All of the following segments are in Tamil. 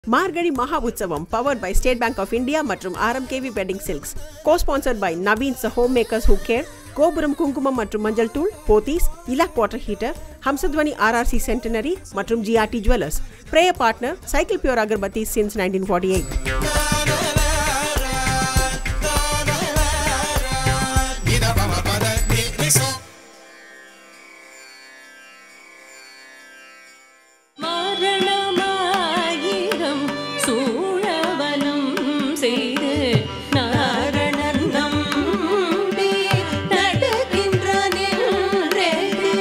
Margazhi Maha Utsavam powered by State Bank of India மற்றும் RMKV wedding silks co sponsored by Naveen's home makers who care Gopuram குங்குமம் மற்றும் மஞ்சள் தூள் போத்தீஸ் இலாக் water heater Hamsadhwani RRC centenary மற்றும் GRT jewellers prayer partner cycle pure agarbathi since nineteen forty eight மரணமாயிரம் சூழவனம் செய்து நாரணன் நம்பி நடக்கின்றான் என்றேது.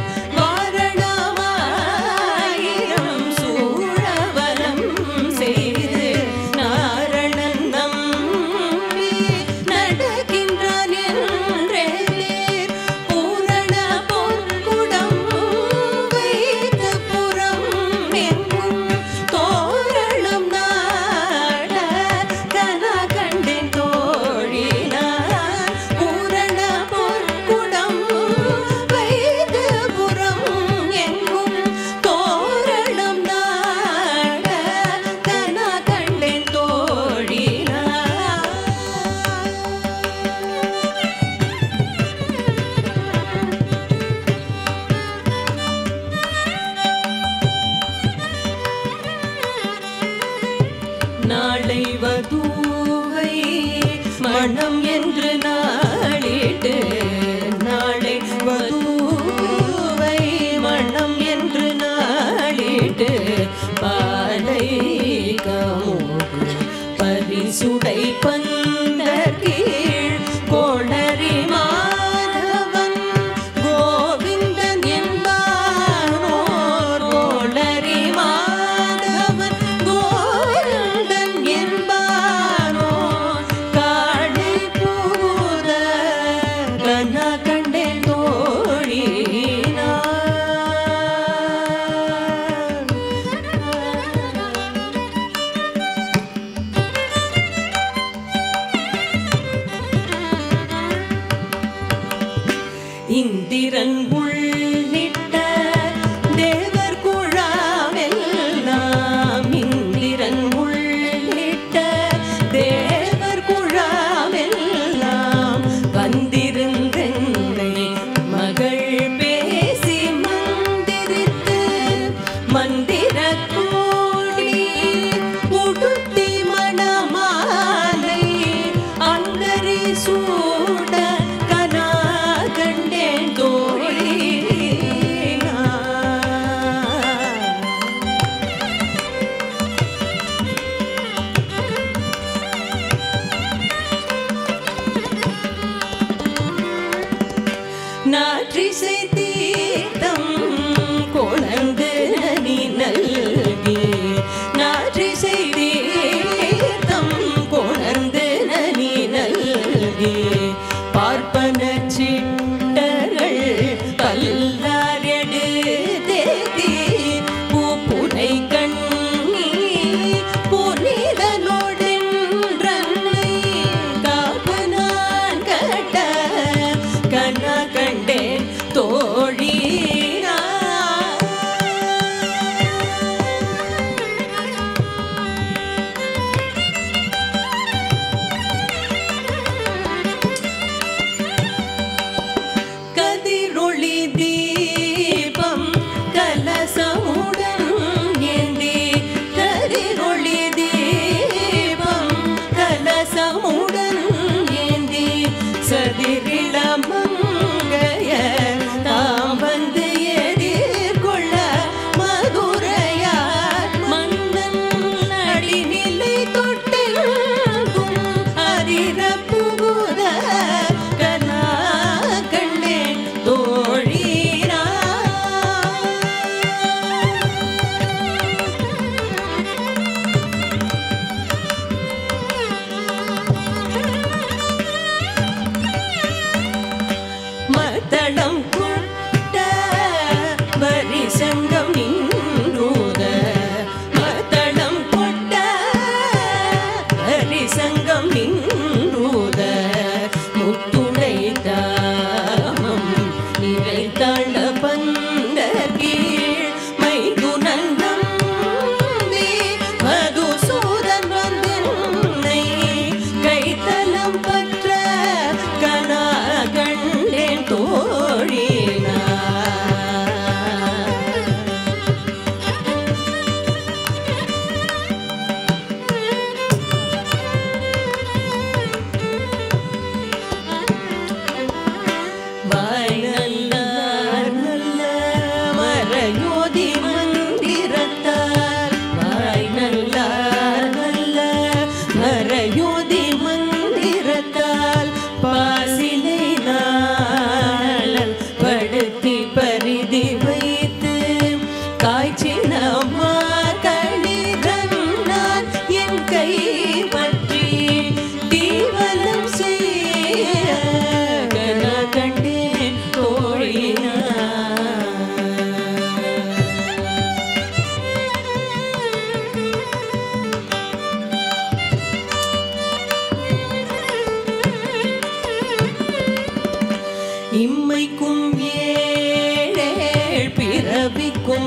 மரணமாயிரம் சூழவனம் செய்து நாரணன் நம்பி நடக்கின்றான் என்றேது. பூரண பொற்குடம் வைத்து புறம் எங்கும் தோரணம் நாட கன கண்டேன் தோழினார். பூரண பொற்குடம் வைத்து புறம் எங்கும் தோரணம் நாட கன கண்டேன் தோழினார். நாளை வதூவை மனம் என்று நாளிட்டு நாளை வதூவை மனம் என்று நாளிட்டு பாலை கமோடு பரிசுடை பந்தர் கீழ் கோடரி மாதவன் கோவிந்தன் என்பானோர் கோளரி மாதவன் கோவிந்தன் என்பானோர் காடை பூத கன கண்டேன் தோழினார்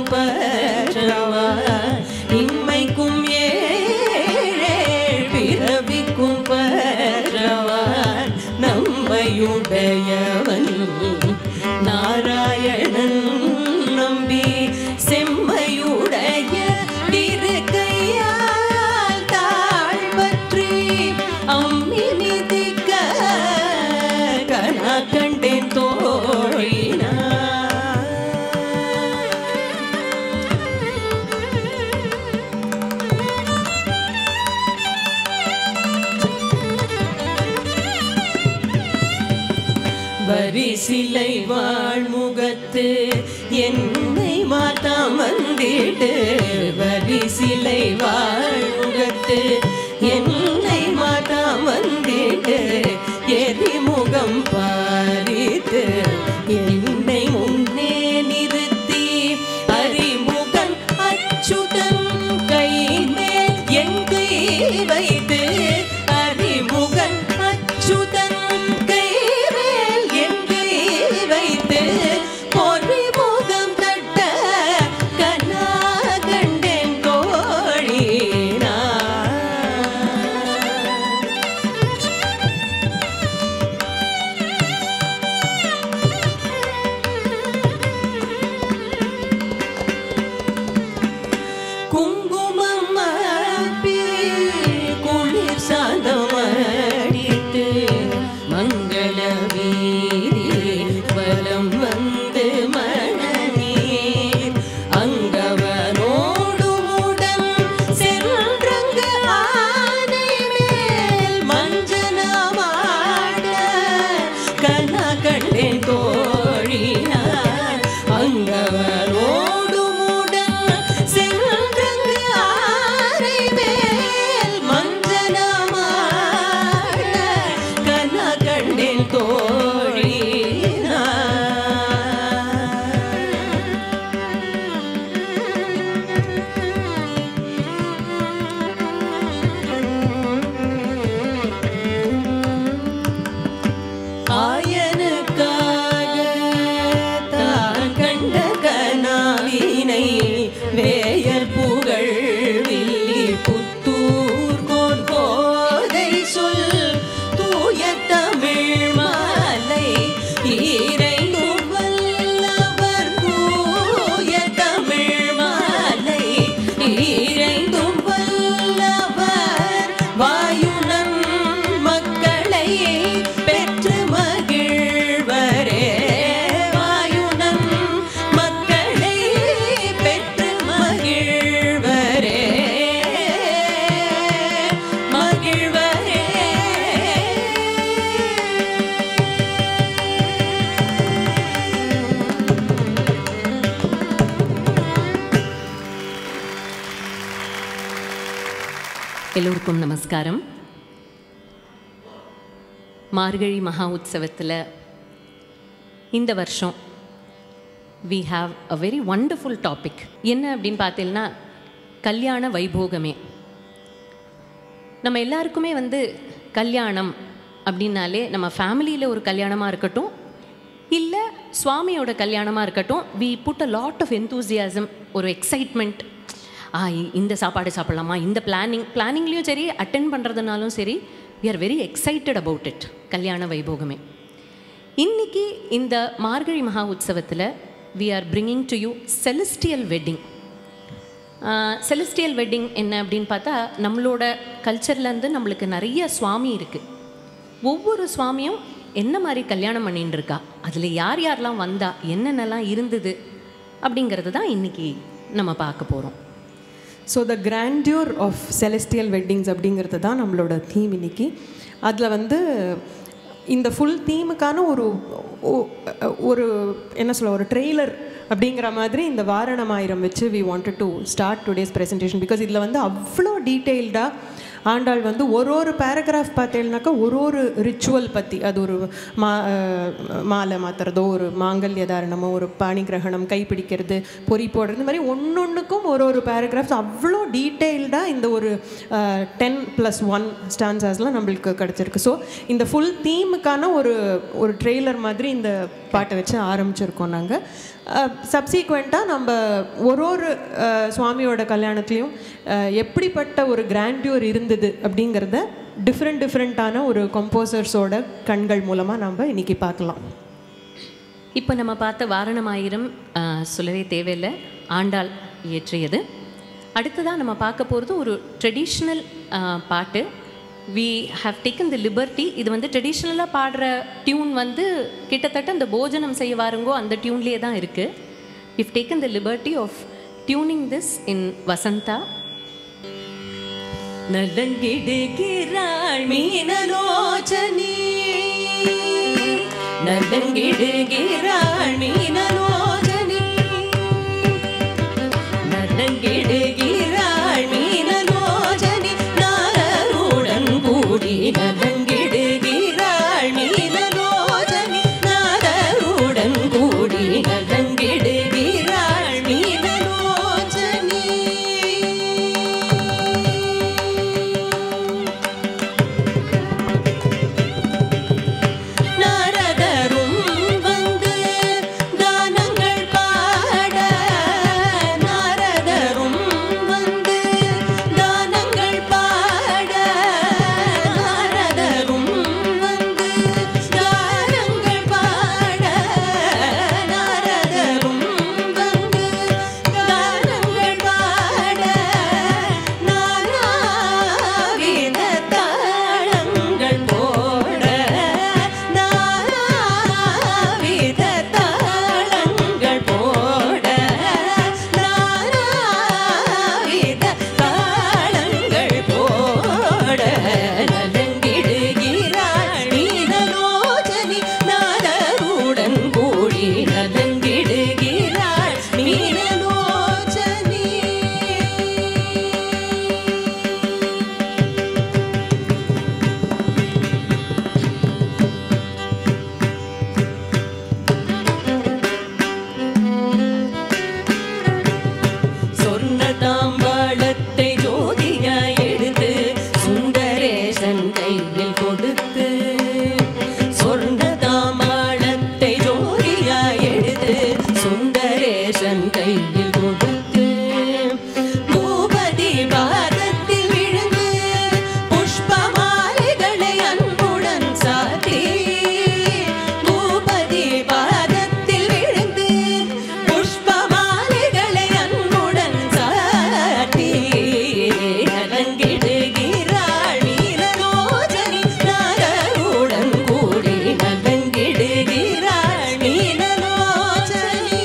பற்றவான் இம்மைக்கும் ஏழேழ் பிறவிக்கும் பற்றவான் நம்மையுடையவன் நாராயணன் நம்பி செம்மையுடைய திருக்கையால் தாழ்வற்றி அம்மி மிதிக்க கனா கண்டேன் தோழினா வரிசிலை வாழ்முகத்து என்னை மாத்தாம் வந்திட்டு வரிசிலை வாழ்முகத்து என்னை மாத்தாம் வந்திட்டு எரிமுகம் பாரித்து என்னை முன்னே நிறுத்தி அறிமுகன் அச்சுதன் கை மேல் என் கை வைத்து அறிமுகன் அச்சுதன் கை மேல் என் கை வைத்து பொறிமுகம் தட்ட கனா கண்டேன் கோழினா குங்குமம் அப்பி குளிர் சாந்தமடித்து மங்கள வீதி வலம் வந்து மணநீர் அங்கவனோடுமுடன் சென்றங்க ஆனை மேல் மஞ்சனமாட கனா கண்டேன் தோழினார் அங்கவனோடுமுடன் சென்றங்க ஆனை மேல் மஞ்சனமாட கனா கண்டேன் தோழினார் ஆயனுக்காக தான் கண்ட கனாவினை வேயர் புகழ் வில்லி புத்தூர் கோதை சொல் தூய தமிழ் மாலை ஈரைந்தும் வல்லவர் தூய தமிழ் மாலை ஈரைந்தும் வல்லவர் வாயுனன் மக்களை பெற்று மகிழ்வரே வாயுனன் மக்களை பெற்று மகிழ்வரே மகிழ்வரே எல்லோருக்கும் நமஸ்காரம் மார்கழி மகா உற்சவத்தில் இந்த வருஷம் we have a very wonderful topic என்ன அப்படின்னு பார்த்தீங்கன்னா கல்யாண வைபோகமே நம்ம எல்லாருக்குமே வந்து கல்யாணம் அப்படின்னாலே நம்ம ஃபேமிலியில் ஒரு கல்யாணமாக இருக்கட்டும் இல்லை சுவாமியோட கல்யாணமாக இருக்கட்டும் we put a lot of enthusiasm ஒரு எக்ஸைட்மெண்ட் ஆ இ- இந்த சாப்பாடு சாப்பிடலாமா இந்த பிளானிங் பிளானிங்லேயும் சரி அட்டென்ட் பண்ணுறதுனாலும் சரி we are very excited about it கல்யாண வைபோகமே இன்னைக்கு இந்த மார்கழி மகா உற்சவத்தில் we are bringing to you celestial wedding celestial wedding என்ன அப்படின்னு பார்த்தா நம்மளோட கல்ச்சர்லேருந்து நம்மளுக்கு நிறைய சுவாமி இருக்குது ஒவ்வொரு சுவாமியும் என்ன மாதிரி கல்யாணம் பண்ணிட்டு இருக்கா அதில் யார் யாரெல்லாம் வந்தா என்னென்னலாம் இருந்தது அப்படிங்கிறது தான் இன்னைக்கு நம்ம பார்க்க போகிறோம் so the grandeur of celestial weddings அப்படிங்கிறது தான் நம்மளோட தீம் இன்னைக்கு அதில் வந்து இந்த ஃபுல் தீமுக்கான ஒரு ஒ- ஒரு என்ன சொல்ல ஒரு ட்ரெய்லர் அப்படிங்கிற மாதிரி இந்த வாரணமாயிரம் வச்சு we wanted to start today's presentation because இதில் வந்து அவ்வளோ டீட்டெயில்டாக ஆண்டாள் வந்து ஒரு ஒரு பேராகிராஃப் பார்த்தேன்னாக்கா ஒரு ஒரு ரிச்சுவல் பற்றி அது ஒரு மா அஹ் மாலை மாத்துறதோ ஒரு மாங்கல்ய தாரணமோ ஒரு பாணி கிரகணம் கை பிடிக்கிறது பொறி போடுறது இந்த மாதிரி ஒன்னொன்றுக்கும் ஒரு ஒரு பேராகிராஃப்ஸ் அவ்வளோ டீட்டெயில்டாக இந்த ஒரு டென் ப்ளஸ் ஒன் ஸ்டான்சாஸ்லாம் நம்மளுக்கு கிடச்சிருக்கு ஸோ இந்த ஃபுல் தீமுக்கான ஒரு ஒரு ட்ரெய்லர் மாதிரி இந்த பாட்டை வச்சு ஆரம்பிச்சிருக்கோம் நாங்கள் சப்சீக்வெண்ட்டாக நம்ம ஒரு ஒரு அஹ், சுவாமியோட கல்யாணத்துலேயும் அஹ், எப்படிப்பட்ட ஒரு கிராண்டியூர் இருந்தது அப்படிங்கிறத டிஃப்ரெண்ட் டிஃப்ரெண்ட்டான ஒரு கம்போசர்ஸோட கண்கள் மூலமாக நம்ம இன்னைக்கு பார்க்கலாம் இப்போ நம்ம பார்த்த வாரணமாயிரம் ஆ, சொல்லவே தேவையில்லை ஆண்டாள் இயற்றியது அடுத்ததாக நம்ம பார்க்க போகிறது ஒரு ட்ரெடிஷ்னல் பாட்டு we have taken the liberty இது வந்து ட்ரெடிஷ்னலாக பாடுற டியூன் வந்து கிட்டத்தட்ட இந்த போஜனம் செய்ய வாருங்கோ அந்த டியூன்லேயே தான் இருக்குது if taken the liberty of tuning this in Vasantha நலங்கிடுகிறாள் மீனலோச்சனி நலங்கிடுகிறாள் மீனலோச்சனி நலங்கிடுகிறாள் மீனலோச்சனி நாரருடன் கூடி நலங்கிடுகிறாள் மீனலோச்சனி நாரருடன் கூடி நலங்கிடுகிறாள் மீனலோச்சனி நாரதரும் வந்து கானங்கள் பாட நாரதரும் வந்து கானங்கள் பாட நாரதரும் வந்து கானங்கள் பாட நாரதரும் வந்து கானங்கள் பாட நானாவித தாளங்கள் போட நானாவித தாளங்கள் போட நானாவித தாளங்கள் போட நலங்கிடுகிறாள் மீனலோச்சனி நாதருடன் கூடி நலங்கிடுகிறாள் மீனலோச்சனி சொர்ண தாம்பாளத்தை ஜோதியாய் எடுத்து சுந்தரேசன் கையில் கொடுத்து சொர்ண தாம்பாளத்தை ஜோதியாய் எடுத்து சுந்தரேசன் கையில் கொடுத்து பூபதி பாதத்தில் விழுந்து புஷ்ப மாலைகளை அன்புடன் சாத்தி பூபதி பாதத்தில் விழுந்து புஷ்ப மாலைகளை அன்புடன் சாட்டி நலங்கிடுகிறாள் நீலலோச்சனி நாகருடன் கூடி நலங்கிடுகிறாள் நீலலோச்சனி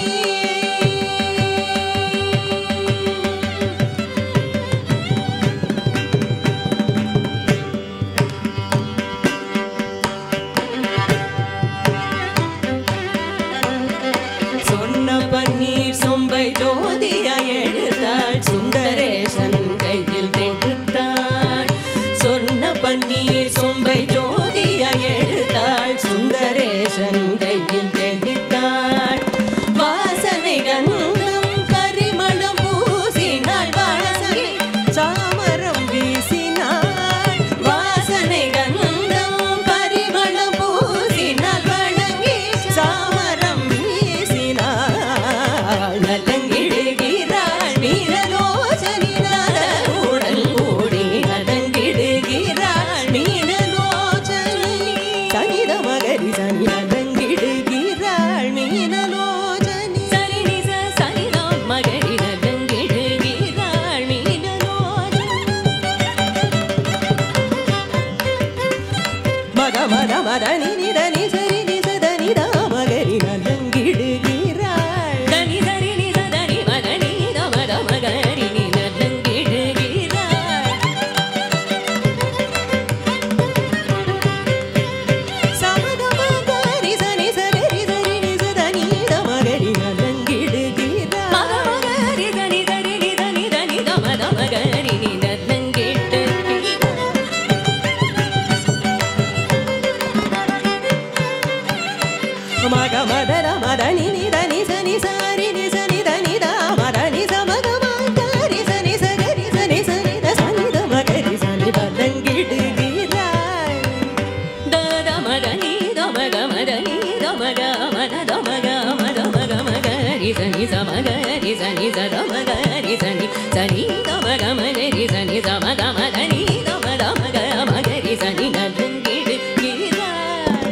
சொன்ன பன்னீர் சொம்பை ஜோதியா எடுத்தாள் சுந்தரேசன் கையில் தெடுத்தாள் சொன்ன பன்னீர் சொம்பை ஜோதியா எடுத்தாள் சுந்தரேசன் கையில் தெளித்தாள் வாசனை கந்தம் பரிமளம் பூசினாள் வாசனை சாமரம் வீசினாள் வாசனை கந்தம் பரிமளம் பூசினாள் வணங்கி சாமரம் வீசினாள் நலங்கிடுகிறாள் மீனலோசனி உடன் கூடி நலங்கிடுகிறாள் மீனலோசனி சனித மகரி சனி நலங்கிடுகிறாள் மீனலோசனி சரி நிச சனித மகரி நலங்கிடுகிறாள் மீனலோசனி ని స ద మ గ రి స ని స ని ద మ గ మ గ రి స ని స మ గ మ ద ని ద మ ద మ గ మ గ రి స ని நடுங்கிடு கிராய்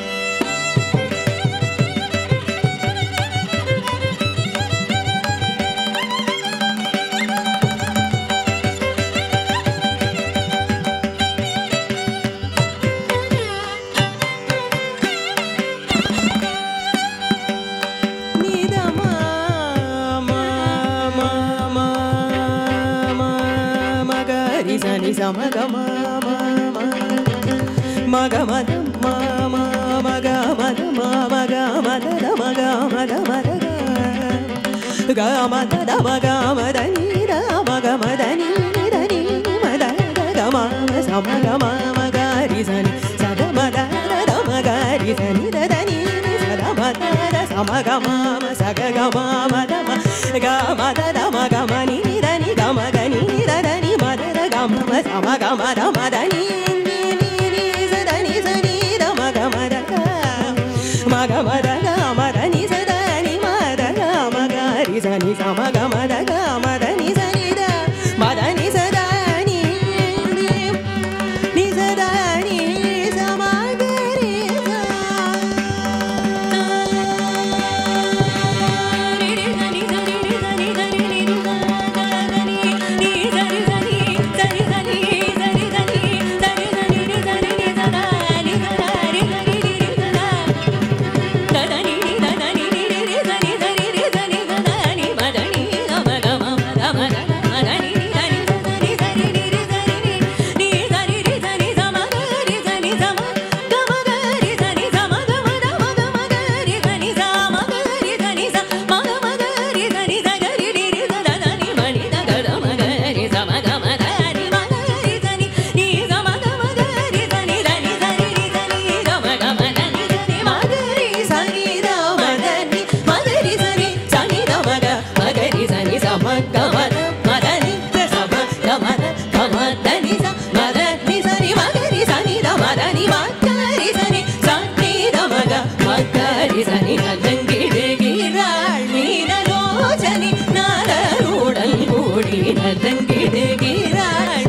நித மா மா மா மா மா மக ரி ச நி ச ம க ம ம ம மக மத மா மா மக மத மா மக மத த மக மத மத க க மத த மக மத நீ த மக மத நீ த நீ மத த க ம ச ம க ம மக ரி ச நி ச த ம த த த மக ரி ச நி த த நீ ச த ம த த ச ம க ம ம ச க க ம ம த ம க ம த த ம க ம நீ த நீ க ம க நீ த த நீ ம த த க ம ம ச ம க ம த ம த நீ நீ நீ நீ ச த நீ ச நீ த ம க ம த க ம க ம த க ம த நீ ச த நீ ம த க ம க ரி ச நீ ச ம க ம த க ம த நீ ச நீ த ம த நீ ச த நீ நீ நீ ச த நீ ச ம க ரி ச நதங்கிடுகிறாள்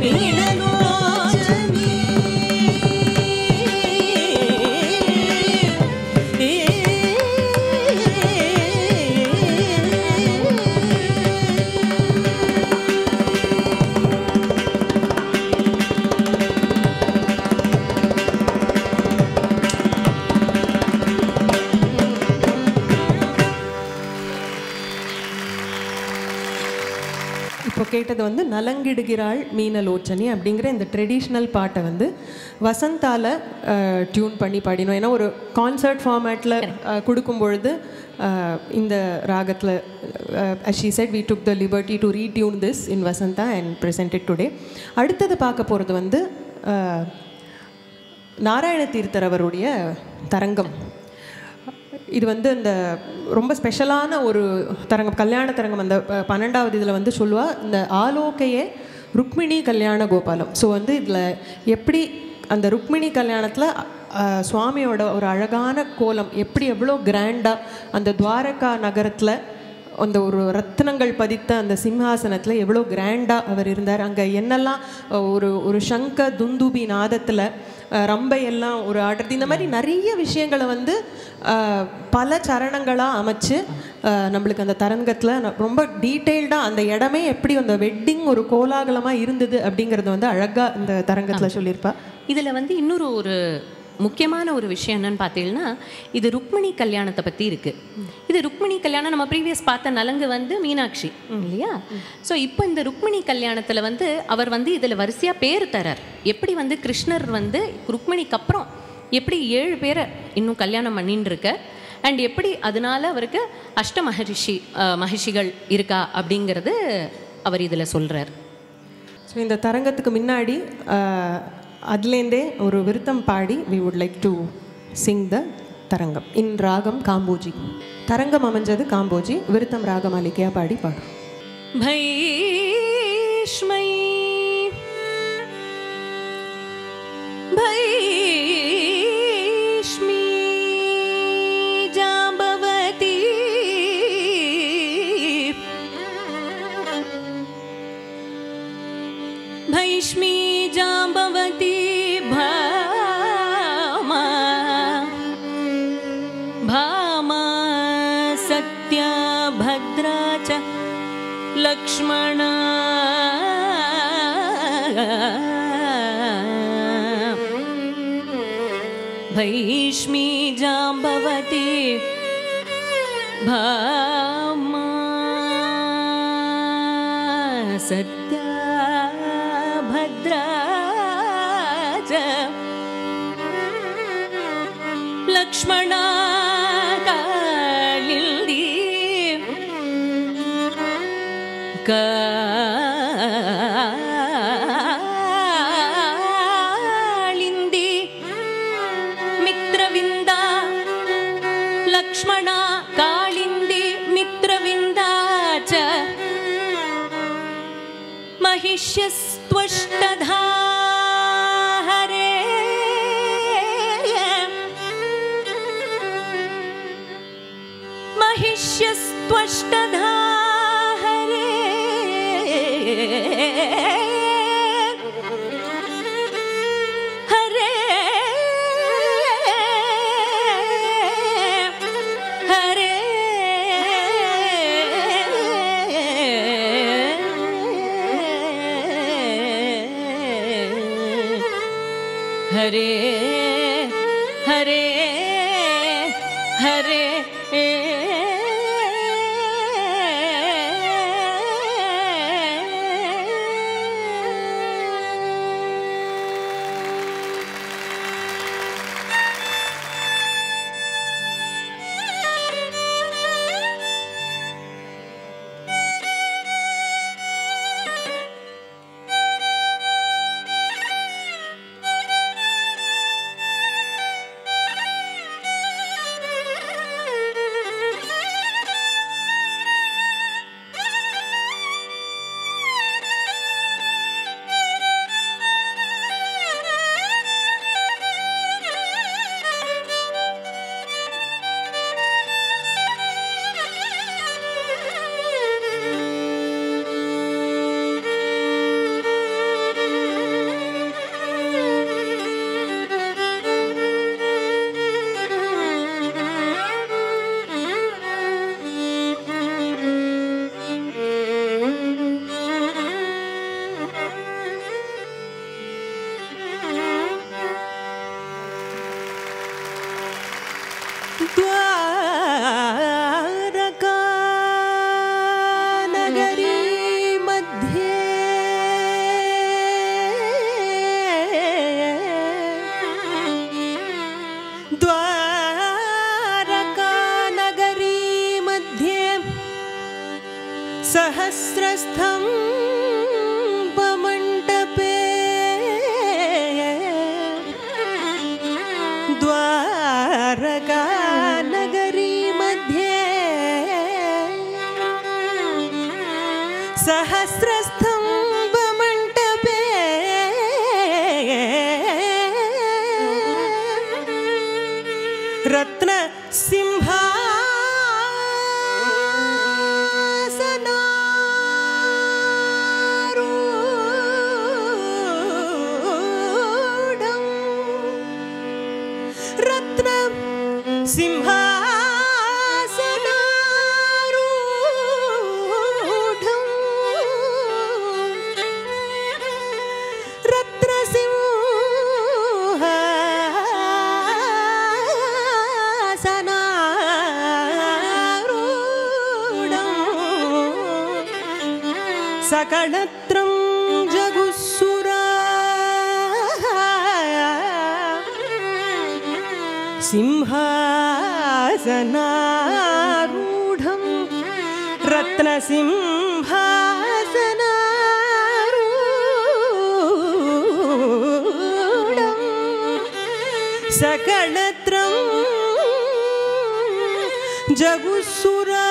இப்போ கேட்டது வந்து நலங்கிடுகிறாள் மீனலோச்சனி அப்படிங்கிற இந்த ட்ரெடிஷ்னல் பாட்டை வந்து வசந்தால டியூன் பண்ணி பாடினோம் ஏன்னா ஒரு கான்சர்ட் ஃபார்மேட்டில் கொடுக்கும் பொழுது அஹ், இந்த ராகத்தில் she said we took the liberty to retune this in Vasantha and presented today அடுத்தது பார்க்க போகிறது வந்து அஹ், நாராயண தீர்த்தர் அவருடைய தரங்கம் இது வந்து இந்த ரொம்ப ஸ்பெஷலான ஒரு தரங்கம் கல்யாண தரங்கம் அந்த ப- பன்னெண்டாவது இதில் வந்து சொல்லுவா இந்த ஆலோக்கையே ருக்மிணி கல்யாண கோபாலம் ஸோ வந்து இதில் எப்படி அந்த ருக்மிணி கல்யாணத்தில் சுவாமியோட ஒரு அழகான கோலம் எப்படி எவ்வளோ கிராண்டாக அந்த துவாரகா நகரத்தில் அந்த ஒரு ரத்தினங்கள் பதித்த அந்த சிம்ஹாசனத்தில் எவ்வளோ கிராண்டாக அவர் இருந்தார் அங்கே என்னெல்லாம் அஹ், ஒரு ஒரு சங்க துந்துபி நாதத்தில் ரம்பை எல்லாம் ஒரு ஆடுறது இந்த மாதிரி நிறைய விஷயங்களை வந்து அஹ், பல சரணங்களாக அமைச்சு அஹ், நம்மளுக்கு அந்த தரங்கத்தில் ரொம்ப டீட்டெயில்டாக அந்த இடமே எப்படி அந்த வெட்டிங் ஒரு கோலாகலமாக இருந்தது அப்படிங்கிறது வந்து அழகாக இந்த தரங்கத்தில் சொல்லியிருப்பா இதில் வந்து இன்னொரு ஒரு முக்கியமான ஒரு விஷயம் என்னன்னு பார்த்தீங்கன்னா இது ருக்மிணி கல்யாணத்தை பற்றி இருக்குது இது ருக்மிணி கல்யாணம் நம்ம ப்ரீவியஸ் பார்த்த நலங்கு வந்து மீனாட்சி இல்லையா ஸோ இப்போ இந்த ருக்மிணி கல்யாணத்தில் வந்து அவர் வந்து இதில் வரிசையாக பேர் தரார் எப்படி வந்து கிருஷ்ணர் வந்து ருக்மிணிக்கு அப்புறம் எப்படி ஏழு பேரை இன்னும் கல்யாணம் பண்ணின்னு இருக்க அண்ட் எப்படி அதனால அவருக்கு அஷ்ட மகரிஷி அஹ், மகிஷிகள் இருக்கா அப்படிங்கிறது அவர் இதில் சொல்கிறார் ஸோ இந்த தரங்கத்துக்கு முன்னாடி அஹ், அதுலேருந்தே ஒரு விருத்தம் பாடி we would like to sing the tarangam in ragam Kambhoji தரங்கம் அமைஞ்சது காம்போஜி விருத்தம் ராகமாலிகையா பாடி பாடும் भैष्मै भैष्मी जाम्बवती भैष्मी जाम्बवती भामा भामा सत्या भद्रा च लक्ष्मणा भैष्मी जाम्बवती भामा सत्या भद्रा च लक्ष्मणा कालिन्दी कालिन्दी मित्रविन्दा लक्ष्मणा कालिन्दी मित्रविन्दा च महिष्यस्त्वष्टधा हरे महिष्यस्त्वष्टधा हरे हरे हरे हरे हरे हरे द्वारका नगरी मध्ये द्वारका नगरी मध्ये सहस्रस्थं पमण्डपे द्वारका नगरी मध्ये सहस्रस्तम्भमण्डपे रत्न सिंहासनारूढम् रत्नसिंहासनारूढम् सकणत्रं जगुस्सुरा सिंहासनारूढं रत्नसिंहासनारूढम् सकणत्रं जगुस्सुरा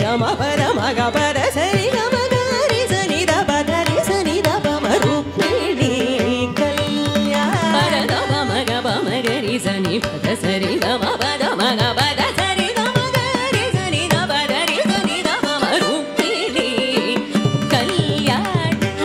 கம பத மக பத சரி கம கரி சனி த பத ரி சனி த பம ருக்மிணி கல்யாண பரத மக பமகரி சனி பத சரி கம பத மக பத சரி கம கரி சனி த பத ரி சனி த பம ருக்மிணி கல்யாண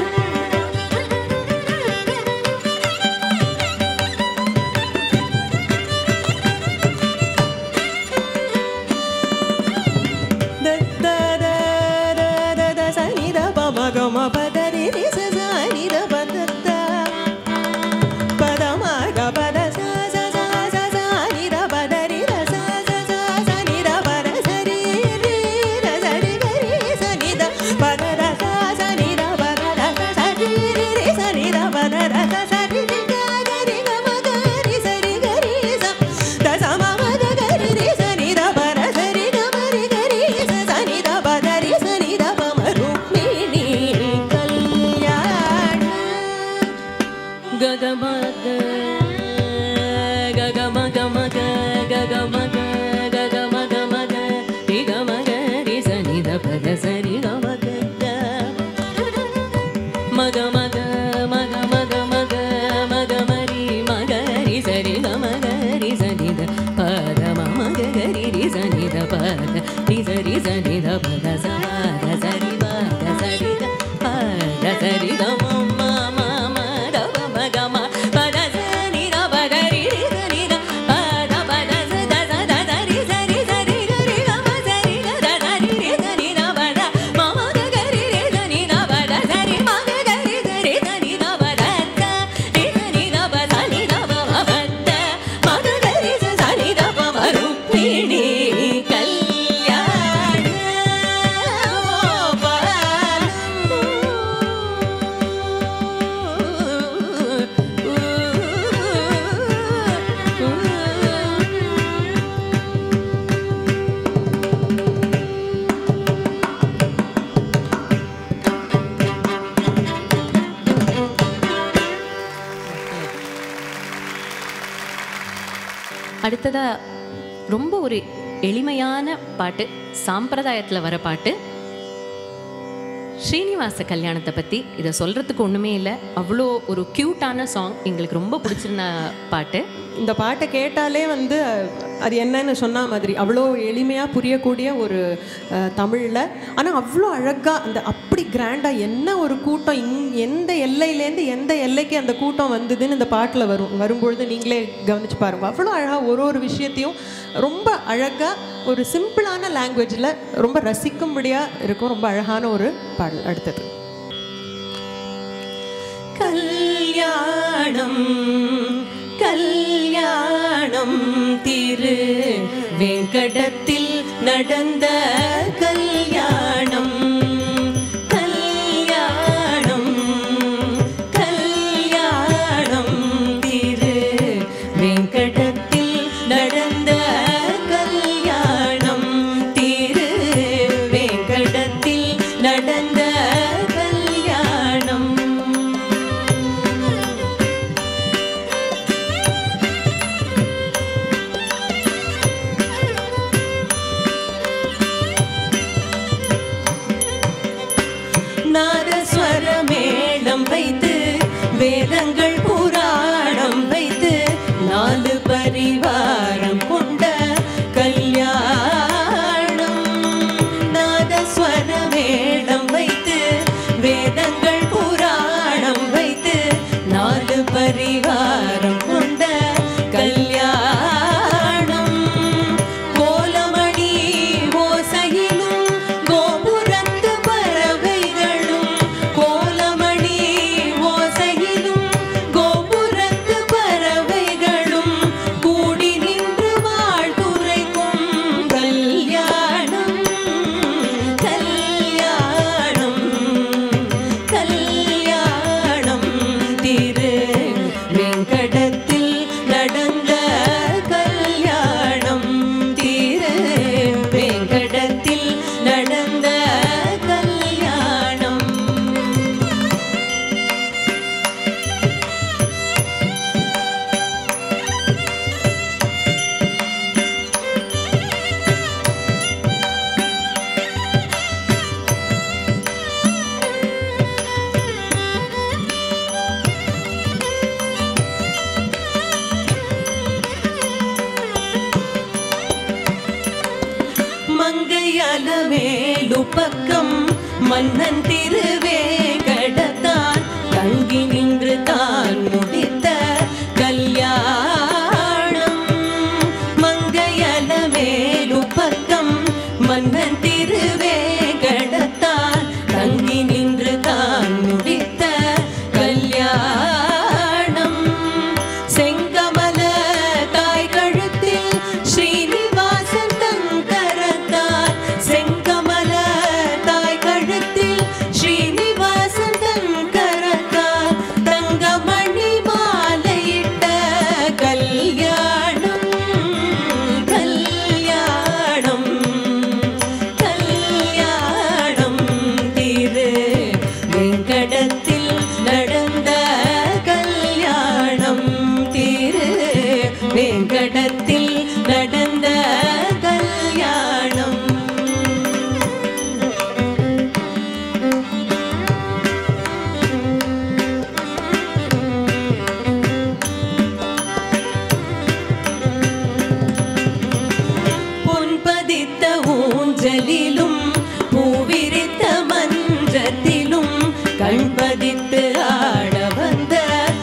த த த த த த சனி த பம கம பத ரி ரி ச சனி த பத த பத மக பத ச ச ச ச சனி த பத ரி ர ச ச ச சனி த பத சரி ரி ர சரி கரி சனி த பத ர ச சனி த பத ர ச சரி ரி ரி சனி த பத ர ச சரி ரி க கரி க ம கரி சரி கரி ச த ச ம ம க கரி ரி சனி த பத சரி க ம ரி கரி ச சனி த பத ரி சனி த ப ம ருக்மிணி கல்யாண ககமக ககமகமக ககமக ககமகமக ரிகமக ரிசனித பத சரி கமக மக மக மக மக மக மக மரி மக ரி சரி கமக ரி சனித பத மமக கரி ரி சனித பத ரி சரி சனித பத சமத சரி பத சரி க பத சரி கம மம மத மக ம பத சனி த பத ரி ரி சனி த பத பத ச த ச த த ரி சரி சரி கரி கம சரி க த த ரி ரி சனி த பத மம க கரி ரி சனி த பத சரி மக கரி சரி சனி த பத த ரி சனி த ப சனி த ப ம பத மக கரி ச சனி த ப ம ருக்மிணி கல்யாண அடுத்ததா ரொம்ப ஒரு எளிமையான பாட்டு சாம்பிரதாயத்தில் வர பாட்டு ஸ்ரீனிவாச கல்யாணத்தை பற்றி இதை சொல்கிறதுக்கு ஒன்றுமே இல்லை அவ்வளோ ஒரு க்யூட்டான சாங் எங்களுக்கு ரொம்ப பிடிச்சிருந்த பாட்டு இந்த பாட்டை கேட்டாலே வந்து அஹ், அது என்னன்னு சொன்ன மாதிரி அவ்வளோ எளிமையாக புரியக்கூடிய ஒரு தமிழில் ஆனால் அவ்வளோ அழகாக அந்த அப்படி கிராண்டாக என்ன ஒரு கூட்டம் இங் எந்த எல்லையிலேருந்து எந்த எல்லைக்கு அந்த கூட்டம் வந்ததுன்னு இந்த பாட்டில் வரும் வரும்பொழுது நீங்களே கவனிச்சு பாருங்க அவ்வளோ அழகாக ஒரு ஒரு விஷயத்தையும் ரொம்ப அழகாக ஒரு சிம்பிளான லாங்குவேஜில் ரொம்ப ரசிக்கும்படியாக இருக்கும் ரொம்ப அழகான ஒரு பாடல் அடுத்தது கல்யாணம் கல்யாணம் திரு வெங்கடத்தில் நடந்த கல்யாணம் கல்யாணம் கல்யாணம் திரு வெங்கடத்தில் நடந்த கல்யாணம் திரு வெங்கடத்தில் நடந்த கல்யாணம் நாதஸ்வர மேளம் வைத்து வேதங்கள் புராணம் வைத்து நாலு பரிவாரம் கொண்ட கல்யாணம் நாதஸ்வர மேளம் வைத்து வேதங்கள் புராணம் வைத்து நாலு பரிவாரம் கொண்ட கல்யாணம் கோலமணி ஓசையிலும் கோபுரத்து பறவைகளும் கோலமணி ஓசையிலும் கோபுரத்து பறவைகளும் கூடி நின்று வாழ்த்து அலமேலு பக்கம் மன்னன் திருவேங்கடத்தான் தங்கி நின்று தான் முடித்த கல்யாணம் மங்கையலமேலு பக்கம் மன்னன் திருவேங்கடத்தான் தங்கி நின்று தான் முடித்த கல்யாணம் செங்கமல தாய் கழுத்தில் ஸ்ரீனிவாசன் தங்கரத்தார் செங்கமல தாய் கழுத்தில் ஸ்ரீனிவாசன் தங்கரத்தார் தங்கமணி மாலையிட்ட கல்யாணம் கல்யாணம் கல்யாணம் திரு வெங்கடத்தில் நடந்த கல்யாணம் திரு வெங்கடத்தில் நடந்த கல்யாணம் பொன்பதித்த ஊஞ்சலிலும் பூவிரித்த மன்றத்திலும் கண்பதித்து ஆட வந்த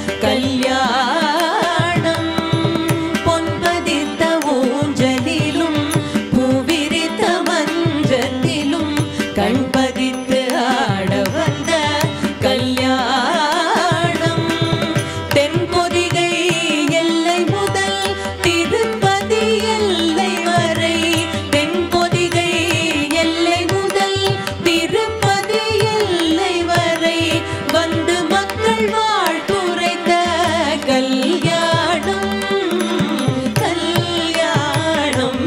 கல்யாணம் பொன்பதித்த ஊஞ்சலிலும் பூவிரித்த மன்றத்திலும் கண்பதித்து ஆட வந்த கல்யாணம் தென்பொதிகை எல்லை முதல் திருப்பதி எல்லை வரை தென்பொதிகை எல்லை முதல் திருப்பதி எல்லை வரை வந்து மக்கள் வாழ்த்துரைத்த கல்யாணம் கல்யாணம்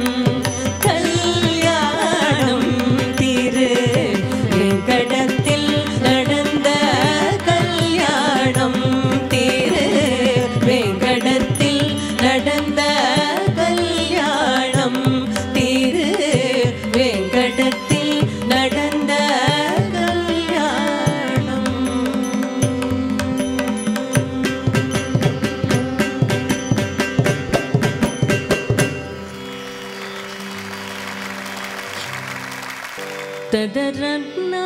கல்யாணம் திரு வெங்கடத்தில் நடந்த கல்யாணம் திரு வெங்கடத்தில் நடந்த கல்யாணம் திரு வெங்கடத்தில் நடந்த கல்யாணம் ததரன்னா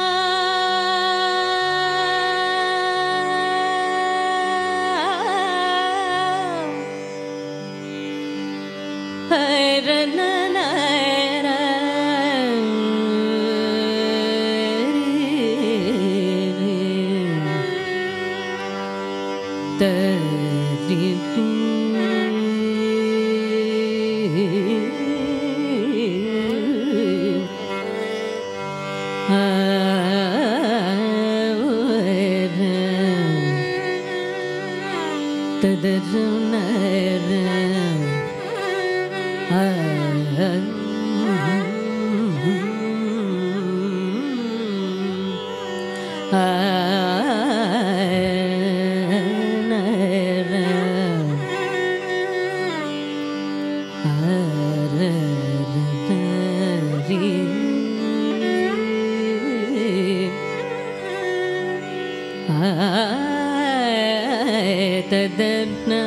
ததர்னா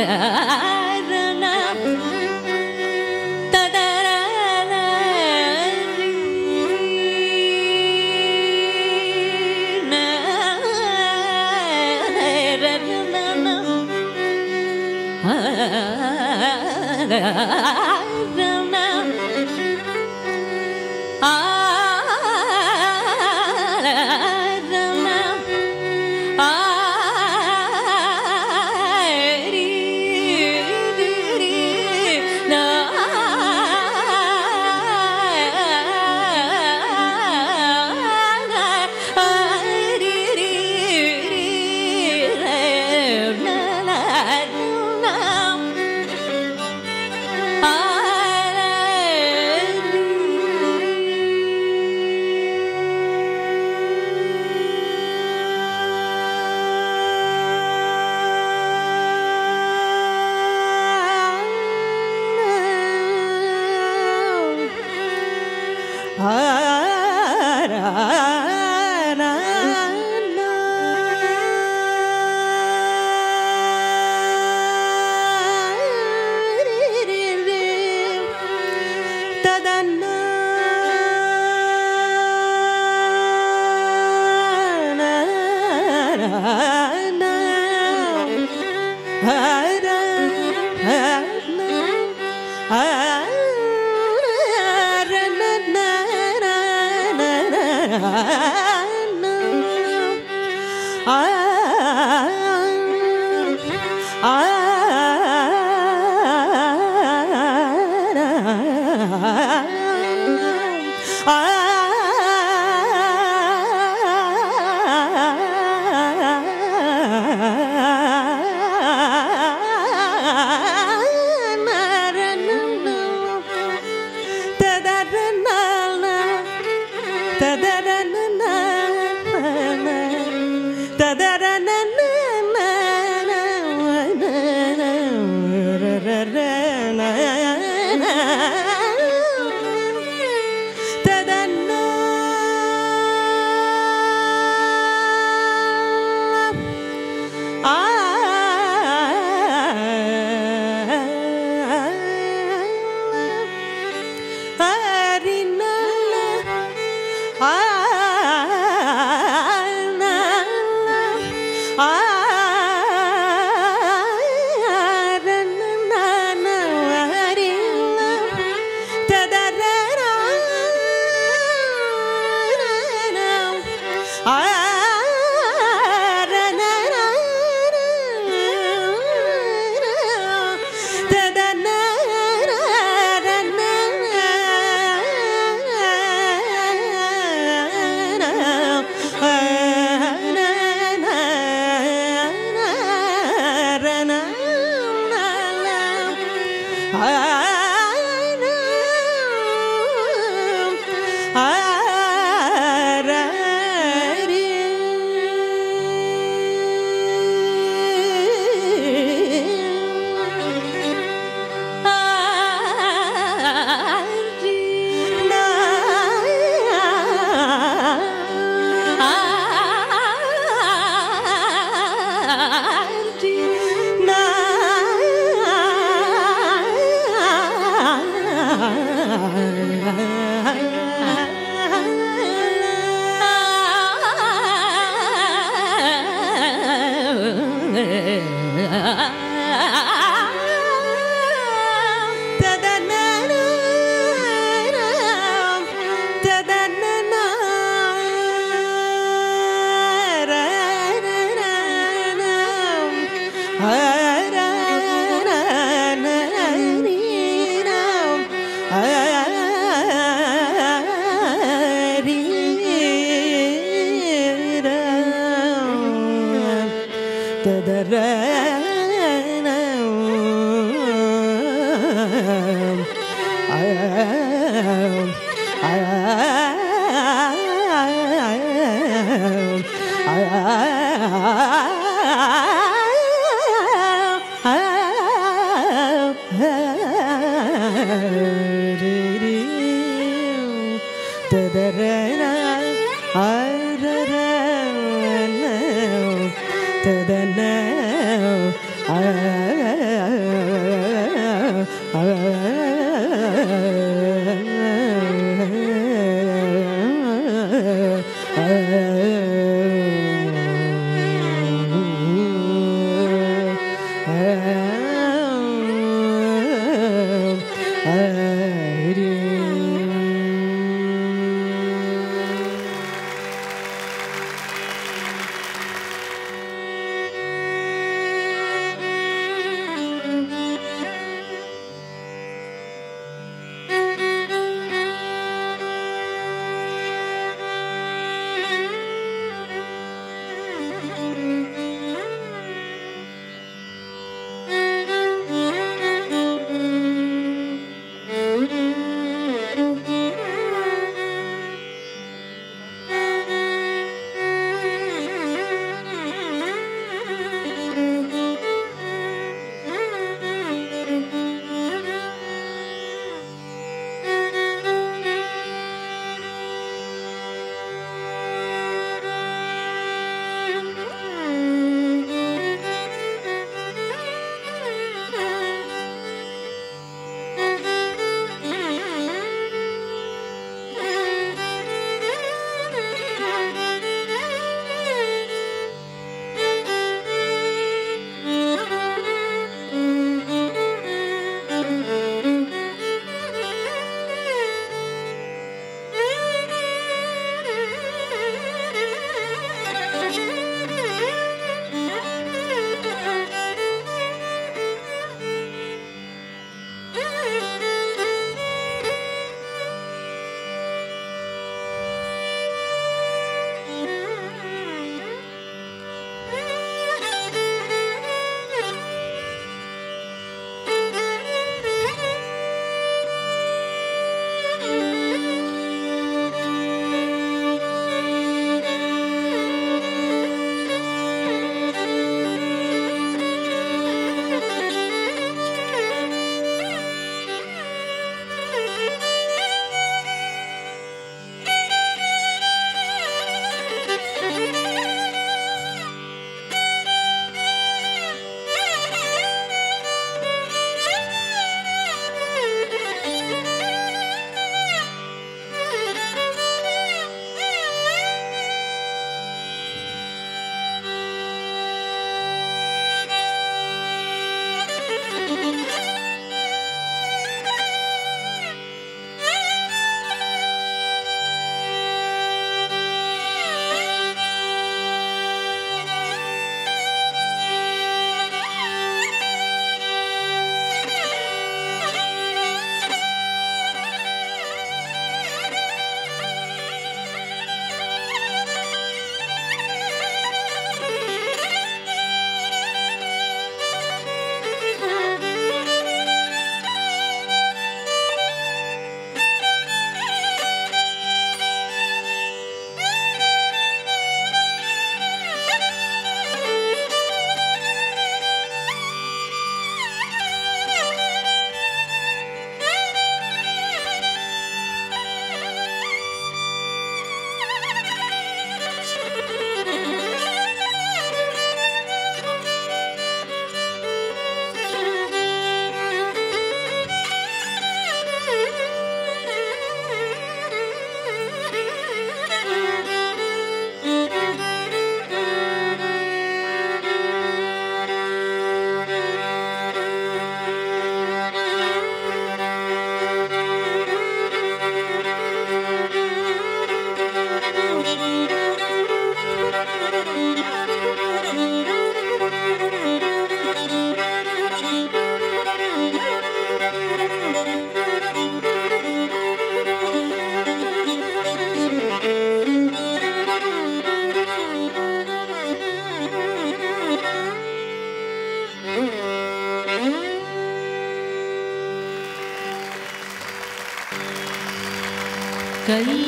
ததன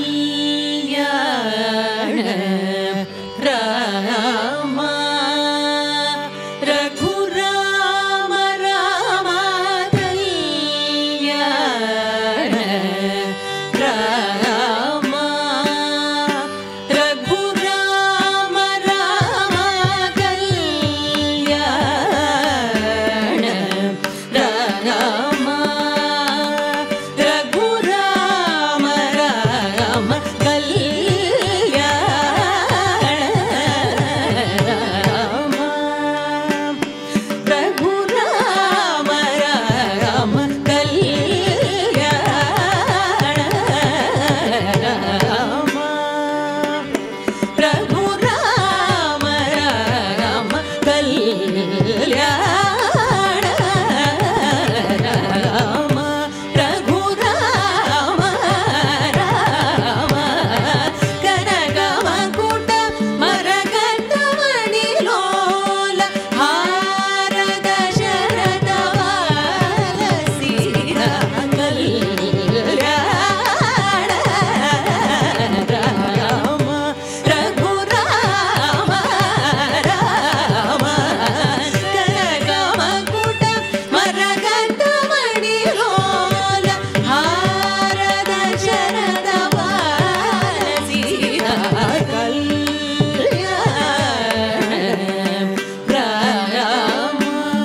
ராமா ரகுராம ராம கல்யாண ராமா ரகுராம ராம கல்யாண ராமா ரகுராம ராம கல்யாண ராமா ரகுராம ராம கல்யாண ராமா ரகுராம ராம கல்யாண ராம ரகுராம ராம கனகம கூட்ட மரகண்டமணிலோல ஹாரத ಶರದವಾಲ ಸೀತಾ ಕಲ್ಯಾಣ ರಾಮ ರಘುರಾಮ ರಾಮ ಕನಕಮ ಕುಟ ಮರಗಂಧ ಮಣಿಲೋಲ ಹಾರದ ಶರದವಾಲ ಸೀತಾ ಕಲ್ಯಾಣ ರಾಮ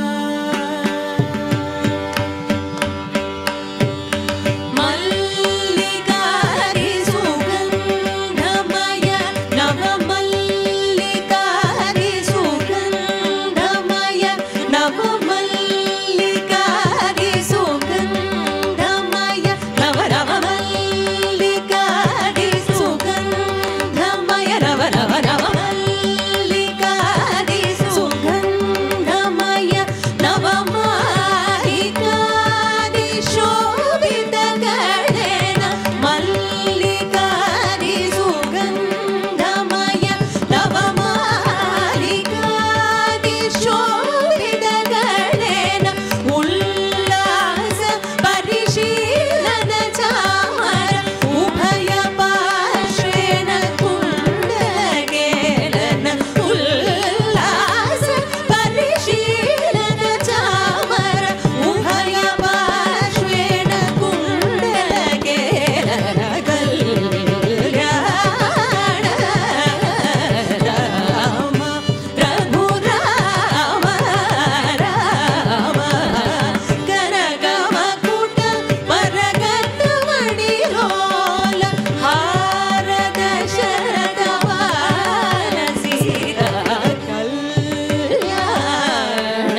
மல்லிகாரி சுகந்தமய நவமல்லிகாரி சுகந்தமய நவமல்லிகாரி சுகந்தமய நவநவமல்லிகாரி சுகந்தமய நவநவ நவமல்லிகாரி சுகந்தமய நவமாலிகாரி ಶೋಭಿತ ಗಣೇನ ಮಲ್ಲಿಕಾರಿ ಸುಗಂಧಮಯ ನವಮಾಲಿಕಾರಿ ಶೋಭಿತ ಗಣೇನ ಉಲ್ಲಾಸ ಪರಿಶೀಲನ ಚಾಮರ ಉಭಯ ಪಾರ್ಶ್ವೇನ ಕುಂಡಲಗೇಲನ ಉಲ್ಲಾಸ ಪರಿಶೀಲನ ಚಾಮರ ಉಭಯ ಪಾರ್ಶ್ವೇನ ಕುಂಡಲಗೇಲನ ಕಲ್ಯಾಣ ರಾಮ ರಘುರಾಮ ರಾಮ ಕನಕಮ ಕೂಟ ಮರಗತ್ತ ಮಣಿಲೋಲ ಹಾರದ ಶರದವಾಲ ಸೀತಾ ಕಲ್ಯಾಣ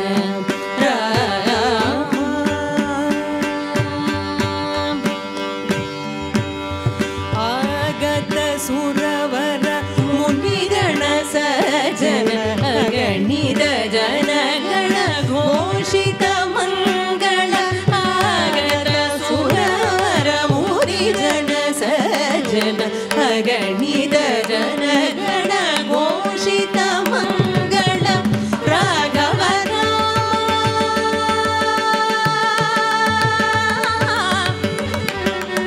ರಾಮ ಆಗತ ಸುರವರ ಮುನಿಗಣ ಸಜನ ಗಣಿತ ಜನಗಣ ಘೋಷಿತ ಮಂಗಳ ಆಗತ ಸುರವರ ಮುನಿಗಣ ಸಜನ ಅಗಣಿತ ಜನಗಣ ಘೋಷಿತ ಮಂಗಳ ರಾಘವ ರಾಮ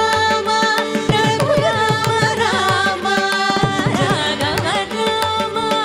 ರಾಮ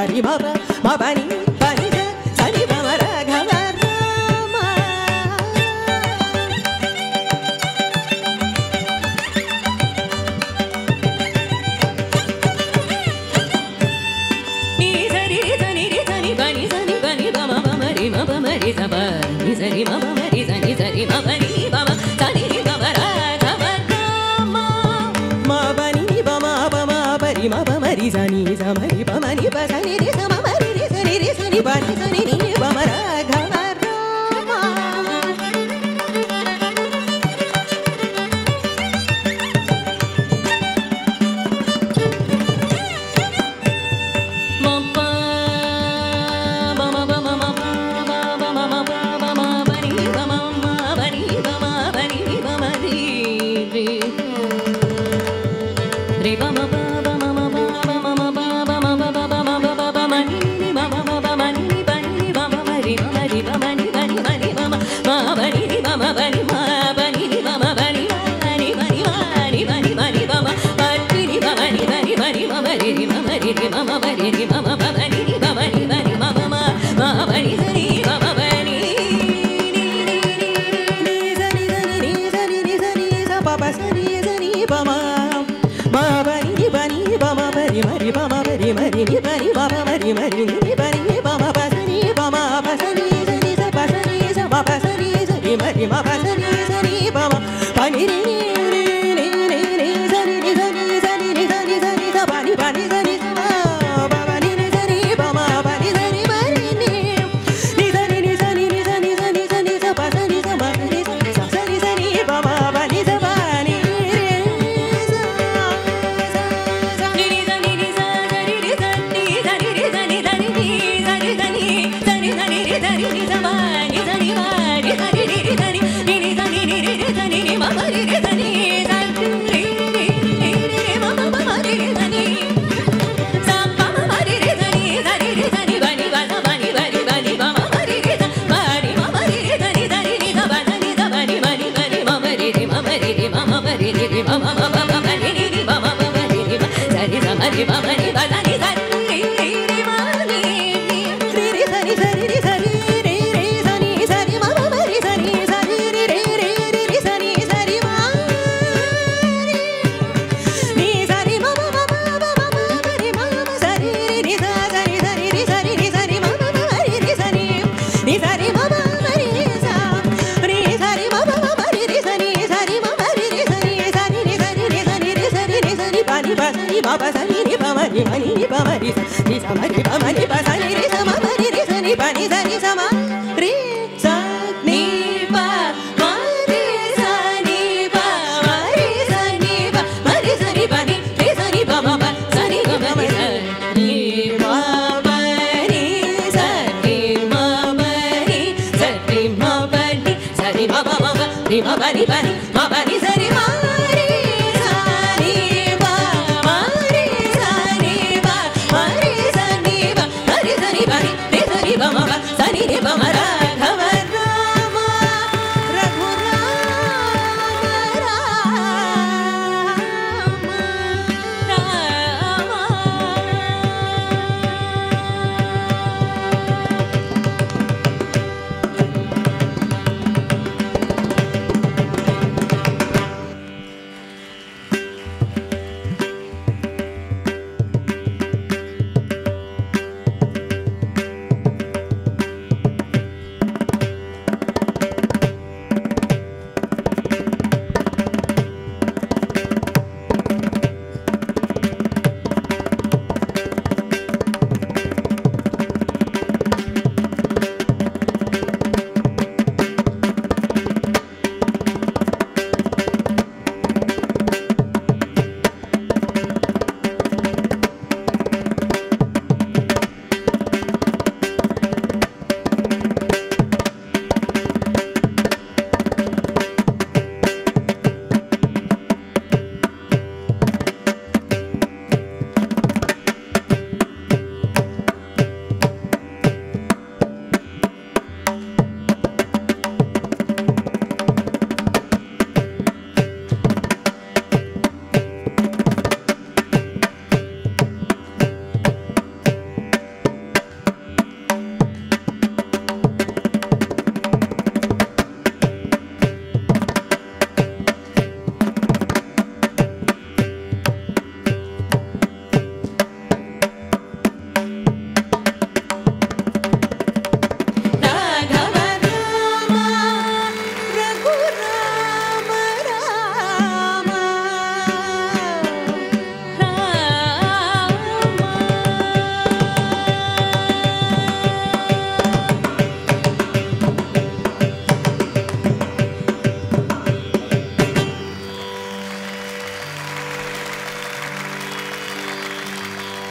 சரி மப மபனி பனி ச சரி மம ரகவ ராமா நீ சரி சனி ரி சனி பனி சனி பனி பம பம ரி ம பம ரி ச ப நீ சரி ம பம ரி சனி சரி ம பனி பம சனி ரி பம ர கம ராமா மபனி பம பம பரி மப மரி சனி சமரி பமனி ப சனி ரி சம மரி ரி சனி ரி சனி பனி சனி ரி பம ரகவ ராமா ம ப பம பம ம ப பம ம ப பம பனி பம ம பனி பம பனி பம ரி ரி ரி பம ப பம ம ப பம ம ப பம ப ப பம ப ப பம நி நி பம ப பம நி நி பனி நி பம ப ரி பம ரி பம நி பனி பனி பம ம பனி நி பம பனி ம பனி நி பம பனி பனி பனி பனி பனி பனி பம பனி நி பம நி பனி பனி மம ரி ரி மம ரி ரி மம பனி ரி மம பம நி நி பம நி பனி மம ம ம பனி சரி மம பனி நி நி நி நீ சனி சனி நீ சனி நீ சனி ச பப சனி சனி பம ம பனி நி பனி பம பரி மரி பம பரி மரி நி பனி பம மரி மரி நி பனி பம ப சனி பம ப சனி சனி ச ப சனி ச ப ப சனி சனி மரி ம ப சனி சனி பம பனி ரி நி ரி நி நி நி சனி நி சனி சனி நி சனி சனி ச பனி பனி சனி ச ப பனி நி சனி பம பனி சனி மரி நி நி சனி நி சனி நி சனி சனி சனி ச ப சனி ச ம நி சனி ச சனி சனி பம பனி ச பனி ரி ச ச ச நி நி சனி நி ச சரி ரி சனி சரி ரி சனி சனி நி சரி சனி சரி சனி ரி சரி ரி ச ப நி சனி ப ரி சரி ரி ரி சனி நி நி சனி நி ரி ரி சனி நி ம ப ரி ரி சனி சரி ரி ரி ரி ரி ம ப ப ம ரி ரி சனி ச ப ம ம ரி ரி சனி சரி ரி சனி ப நி ப ச ப நி ப ரி ப நி ப ம ம ரி ரி ச ப ரி ம ம ரி ரி சனி சரி ரி ச ப ச நி ச ப நி ப நி ப நி ம ம ரி ரி ம ம ரி ரி ம ம ம ரி ரி ரி ம ம ம ப ப ப ரி ரி ரி ம ம ம ப ரி ரி ம சரி ச ம ரி ம ம ரி ப ச நி ச ரி ரி ரி ம நி நி ரி ரி சரி சரி ரி சரி ரி ரி சனி சரி ம ம ரி சனி சரி ரி ரி ரி ரி ரி சனி சரி ம ரி நீ சரி ம ம ம ம ம ம ம ரி ம ம சரி ரி ரி ச சரி சரி ரி சரி ரி சரி ம ம ம ரி ரி சனி நீ சரி ம ம ம ரி ச ரி சரி ம ம ம ம ரி ரி சனி சரி ம ம ரி ரி சனி சரி ரி சரி ரி சனி ரி சரி ரி சனி ப நி ப சனி ம ப சனி ரி ப ம ரி ம நி நி ப ம ரி ச ரி ச ம ரி ப ம நி ப சனி ரி ச ம ம ரி ரி சனி ப நி ச ரி ச ம ரி ச நி ப ம ரி ச நி ப ம ரி ச நி ப ம ரி ச நி ப நி ரி ச நி ப ம ப ச நி ப ம ரி ச நி ப ம ரி ச நி ம ம ரி ச நி ம ப நி ச நி ம ப ம ப ரி ம ப நி ப நி ம ப நி ச ரி ம ரி ச நி ப ம ரி ச நி ப ம ரி ச நி ப ம ரி ச நி ப நி ரி ச நி ப ம ப ச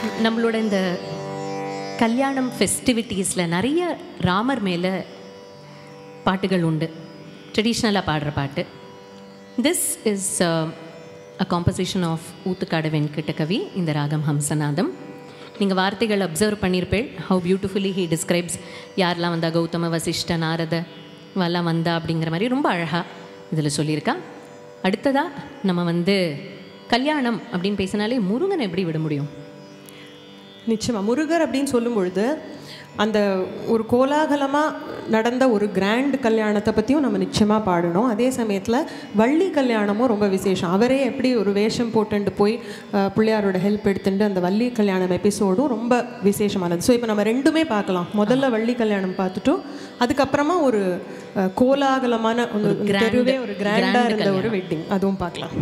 நம்மளோட இந்த கல்யாணம் ஃபெஸ்டிவிட்டீஸில் நிறைய ராமர் மேலே பாட்டுகள் உண்டு ட்ரெடிஷ்னலாக பாடுற பாட்டு this is a composition of Oothukkadu Venkata Kavi இந்த ராகம் ஹம்சநாதம் நீங்கள் வார்த்தைகள் அப்சர்வ் பண்ணியிருப்பேள் ஹவு பியூட்டிஃபுல்லி ஹீ டிஸ்கிரைப்ஸ் யாரெல்லாம் வந்தா கௌதம வசிஷ்ட நாரத வல்லாம் வந்தா அப்படிங்கிற மாதிரி ரொம்ப அழகாக இதில் சொல்லியிருக்கா அடுத்ததாக நம்ம வந்து கல்யாணம் அப்படின்னு பேசினாலே முருகனை எப்படி விட முடியும் நிச்சயமாக முருகர் அப்படின்னு சொல்லும் பொழுது அந்த ஒரு கோலாகலமாக நடந்த ஒரு கிராண்ட் கல்யாணத்தை பற்றியும் நம்ம நிச்சயமாக பாடணும் அதே சமயத்தில் வள்ளி கல்யாணமும் ரொம்ப விசேஷம் அவரே எப்படி ஒரு வேஷம் போட்டுட்டு போய் அஹ், பிள்ளையாரோட ஹெல்ப் எடுத்துட்டு அந்த வள்ளி கல்யாணம் எபிசோடும் ரொம்ப விசேஷமானது ஸோ இப்போ நம்ம ரெண்டுமே பார்க்கலாம் முதல்ல வள்ளி கல்யாணம் பார்த்துட்டோம் அதுக்கப்புறமா ஒரு அஹ், கோலாகலமான ஒரு grand- தெருவே ஒரு கிராண்டாக grand இருந்த ஒரு வெட்டிங் அதுவும் பார்க்கலாம்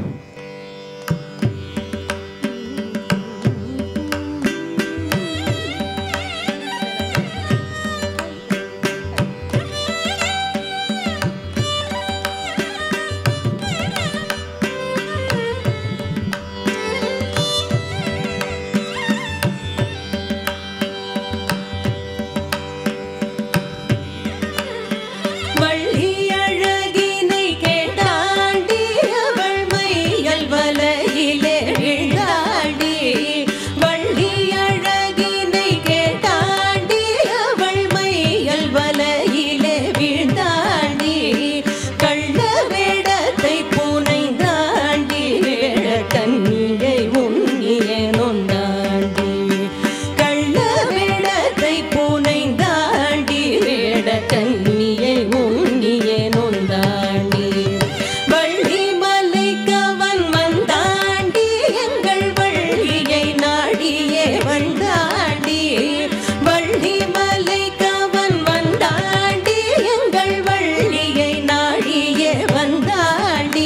வள்ளி அழகினை கேட்டாண்டி அவள் மையல் வலையிலே விழுந்தாண்டி வள்ளி அழகினை கேட்டாண்டி அவள் மையல் வலையிலே விழுந்தாண்டி கள்ள வேடத்தை புனைந்தாண்டி வேட கண்ணியை உண்ணிய நொந்தாண்டி கள்ள வேடத்தை புனைந்தாண்டி வேட கண்ணியை உண்ணிய நொந்தாண்டி வள்ளி மலை கவன் வந்தாண்டி எங்கள் வள்ளியை நாடியே வந்தாண்டி வள்ளி மலை கவன் வந்தாண்டி எங்கள் வள்ளியை நாடியே வந்தாண்டி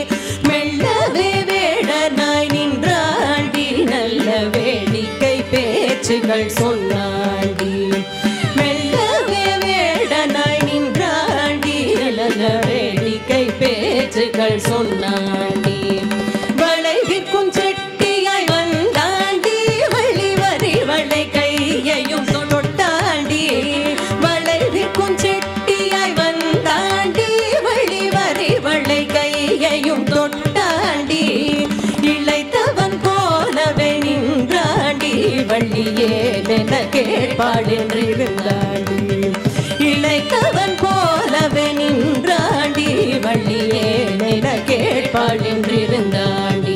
மெல்லவே வேடனாய் நின்றாண்டி நல்ல வேடிக்கை பேச்சுகள் சொன்னாண்டி மெல்லவே வேடனாய் நின்றாண்டி நல்ல வேடிக்கை பேச்சுகள் சொன்னாண்டி வளைவிற்கும் செட்டியாய் வந்தாண்டி வள்ளி வரி வளை கையையும் தொட்டாண்டி வளைவிற்கும் செட்டியாய் வந்தாண்டி வள்ளி வரி வளை கையையும் தொட்டாண்டி இளைத்தவன் போலவே நின்றாண்டி வள்ளியே என கேட்பாள் என்று இருந்தாண்டி இளைத்தவன் போலவே நின்றாண்டி வள்ளியே என கேட்பாள் என்று இருந்தாண்டி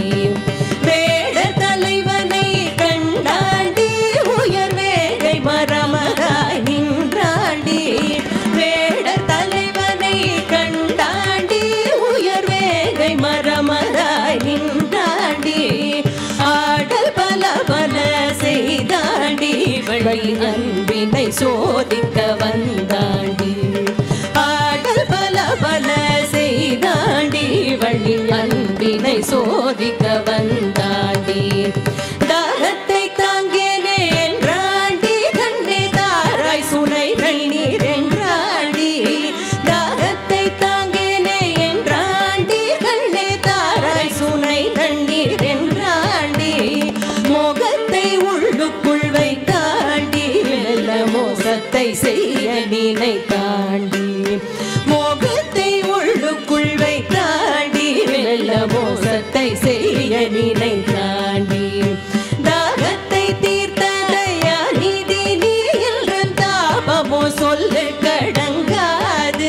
வேட தலைவனை கண்டாண்டி உயர் வேகை மரமராய் நின்றாண்டி வேட தலைவனை கண்டாண்டி உயர் வேகை மரமராய் நின்றாண்டி ஆடல் பல பல செய்தாண்டி வழி அன்பினை சோதிக்க வந்தாண்டி ஆடல் பல பல செய்தாண்டி வழி அன்பினை சோதிக்க வந்தாண்டி தாகத்தை தாங்கேனே என்றாண்டி கண்ணே தாராய் சுனை நீர் என்றாண்டி தாகத்தை தாங்கேனே என்றாண்டி கண்ணே தாராய் சுனை தண்ணீர் என்றாண்டி மோகத்தை உள்ளுக்குள் வைத்தாண்டி மெல்ல மோசத்தை செய்ய நினைத்தாண்டி மோகத்தை உள்ளுக்குள் வைத்தாண்டி மெல்ல மோசத்தை செய்ய நினைத்தாண்டி தாகத்தை தீர்த்ததையா நிதி நீ என்ற தாபமோ சொல்லு கடங்காது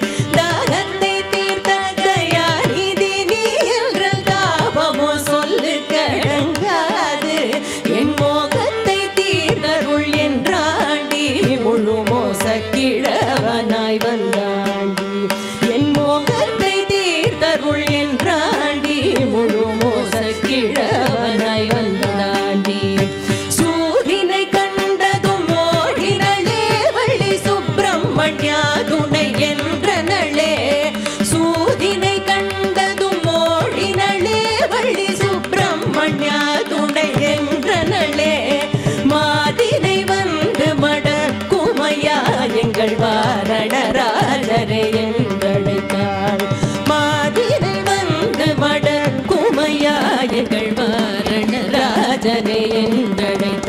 தாகத்தை தீர்த்ததையா நிதி நீ என்ற தாபமோ சொல்லு கடங்காது என் மோகத்தை தீர்த்தருள் என்றாண்டி முழு மோச கிழவனாய் வந்தாண்டி என் மோகத்தை தீர்த்தருள் என்றாண்டி முழு மோச கிழவனாய் வந்தாண்டி சூரியனை கண்டதும் ஓடினளே வள்ளி சுப்பிரமணியா துணை என்றனளே சூரியனை கண்டதும் ஓடினளே வள்ளி சுப்பிரமணியா துணை என்றனளே மாதினை வந்து மடக்குமையா எங்கள் வாரணராஜரே என்றழைத்தாள் மாதினை வந்து மடக்குமையா எங்கள் வாரணராஜரே என்றழைத்தாள்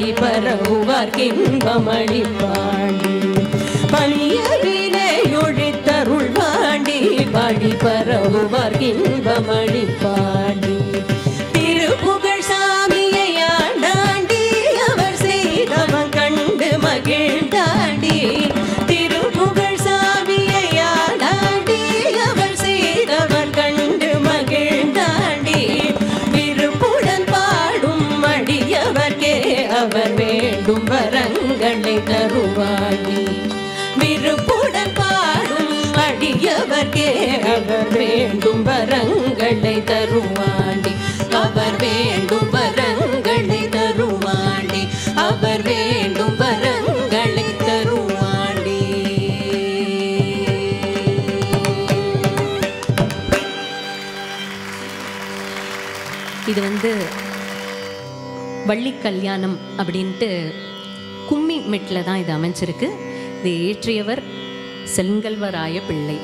பாடி பரவுவார் கின்பமணி பாடி பணியவினை ஒழித்தருள் பாடி பாடி பரவுவார் கின்பமணி பாடி திருப்புகழ் சாமியை ஆண்டாண்டி அவர் செய்தவன் கண்டு மகிழ்ந்தாண்டி திருப்புகழ் சாமியை ஆண்டாண்டி அவர் செய்தவன் கண்டு மகிழ்ந்தாண்டி விருப்புடன் பாடும் அடியவர்க்கே அவர் வேண்டும் வரங்களை தருவாடி விருப்புடன் பாடும் அடியவர்க்கே அவர் வேண்டும் வரங்களை தருவாண்டி அவர் வேண்டும் வரங்களை தருவாண்டி அவர் வேண்டும் வரங்களை தருவாண்டி இது வந்து வள்ளி கல்யாணம் அப்படின்ட்டு கும்மி மெட்டில் தான் இது அமைஞ்சிருக்கு இது ஏற்றியவர் செங்கல்வராய பிள்ளை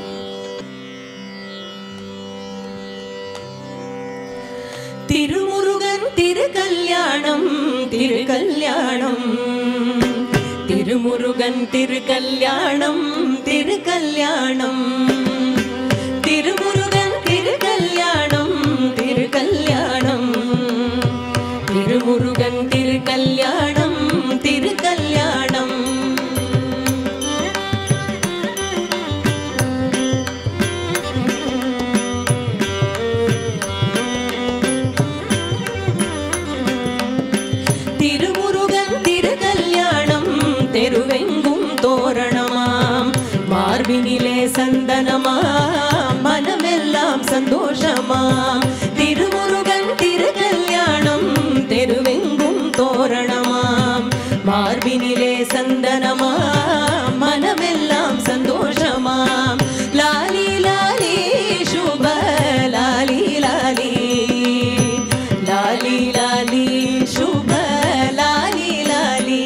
திருமுருகன் திருக்கல்யாணம் திருக்கல்யாணம் திருமுருகன் திருக்கல்யாணம் திருக்கல்யாணம் திருமுருகன் திருக்கல்யாணம் திருக்கல்யாணம் திருமுருகன் திருக்கல்யாணம் திருக்கல்யாணம் திருமுருகன் திருக்கல்யாணம் தெருவெங்கும் தோரணமாம் மார்பினிலே சந்தனமாம் மனமெல்லாம் சந்தோஷமாம் திருமுருகன் திருக்கல்யாணம் தெருவெங்கும் தோரணமாம் மார்பினிலே சந்தனமாம் மனமெல்லாம் சந்தோஷமாம் லாலி லாலி சுப லாலி லாலி லாலி லாலி சுப லாலி லாலி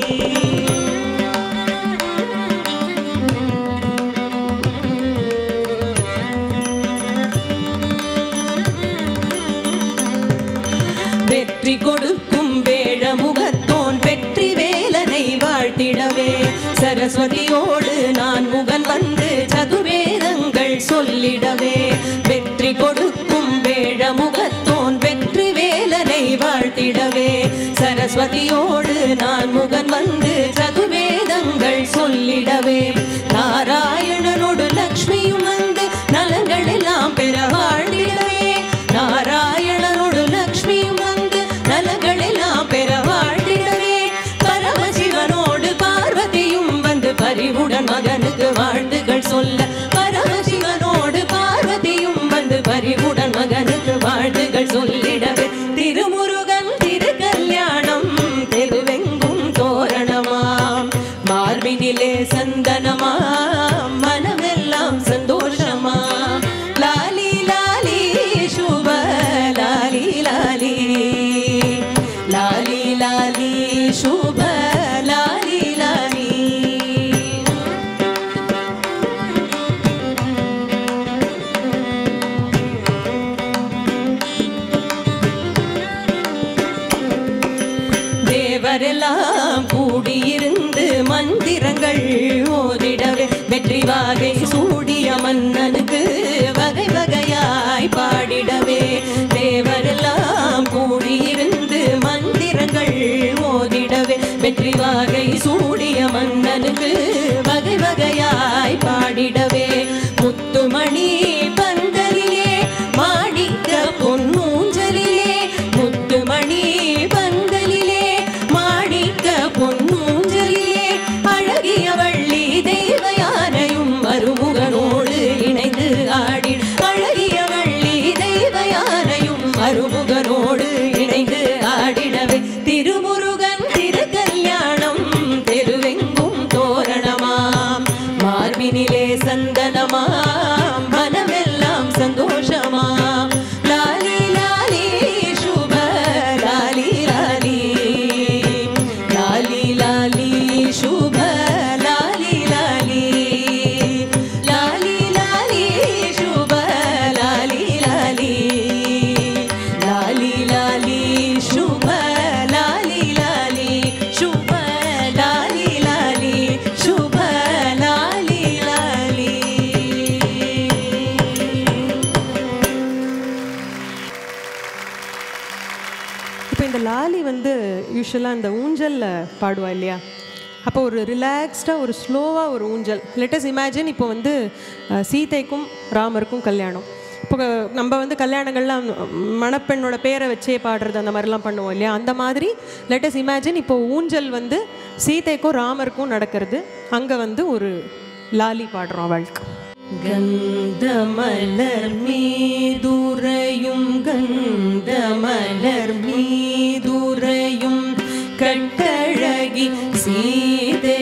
வெற்றி கொடுக்கும் வேழ முகத்தோன் வெற்றி வேலனை வாழ்த்திடவே சரஸ்வதியோடு நான் முகன் வந்து சதுவேதங்கள் சொல்லிடவே வெற்றி கொடுக்கும் வேழ முகத்தோன் வெற்றி வேலனை வாழ்த்திடவே சரஸ்வதியோடு நான் முகன் வந்து சதுவேதங்கள் சொல்லிடவே நாராயணனோடு லக்ஷ்மியும் வந்து நலங்கள் எல்லாம் பெற வாழ்ந்திடவே நாராயணனோடு லக்ஷ்மியும் வந்து நலங்கள் எல்லாம் பெற வாழ்ந்திடவே பரமசிவனோடு பார்வதியும் வந்து பரிவுடன் மகனுக்கு வாழ்த்துகள் சொல்ல பரமசிவனோடு பார்வதியும் வந்து பரிவுடன் மகனுக்கு வாழ்த்துகள் சொல்லிடவே திருமுருகன் திருக்கல்யாணம் தெருவெங்கும் தோரணமாம் மார்பினிலே சந்தனமாம் மனமெல்லாம் சந்தோஷமாம் லாலி லாலி சுப லாலி லாலி லாலி லாலி சுப லாலி லாலி தேவரெல்லாம் கூடியிருந்து மந்திரங்கள் ஓதிடவே வெற்றி வாகை சூடிய மன்னனுக்கு வகை வகையாய் பாடிடவே தேவரெல்லாம் கூடியிருந்து மந்திரங்கள் ஓதிடவே வெற்றி வாகை சூடிய மன்னனுக்கு வகை வகையாய் பாடிடவே முத்துமணி பந்தலிலே மாணிக்க பொன்னூஞ்சலிலே முத்துமணி பந்தலிலே மாணிக்க பொன்னூஞ்சலிலே அழகிய வள்ளி தெய்வயானையும் மருமுகனோடு இணைந்து ஆடி அழகிய வள்ளி தெய்வயானையும் மருமுகனோடு இணைந்து ஆடிடவே திருமுருகன் திருக்கல்யாணம் தெருவெங்கும் தோரணமாம் மார்பினிலே சந்தனமா இந்த லாலி வந்து யூஸ்வலாக இந்த ஊஞ்சலில் பாடுவா இல்லையா அப்போ ஒரு ரிலாக்ஸ்டாக ஒரு ஸ்லோவாக ஒரு ஊஞ்சல் லெட்டஸ் இமேஜின் இப்போ வந்து அஹ், சீதைக்கும் ராமருக்கும் கல்யாணம் இப்போ நம்ம வந்து கல்யாணங்கள்லாம் மணப்பெண்ணோட பேரை வச்சே பாடுறது அந்த மாதிரிலாம் பண்ணுவோம் இல்லையா அந்த மாதிரி லெட்டஸ் இமேஜின் இப்போ ஊஞ்சல் வந்து சீதைக்கும் ராமருக்கும் நடக்கிறது அங்கே வந்து ஒரு லாலி பாடுறோம் அவளுக்கு கந்தமலர் மீதுரையும் கந்தமலர் மீதுரையும் கட்டழகி சீதே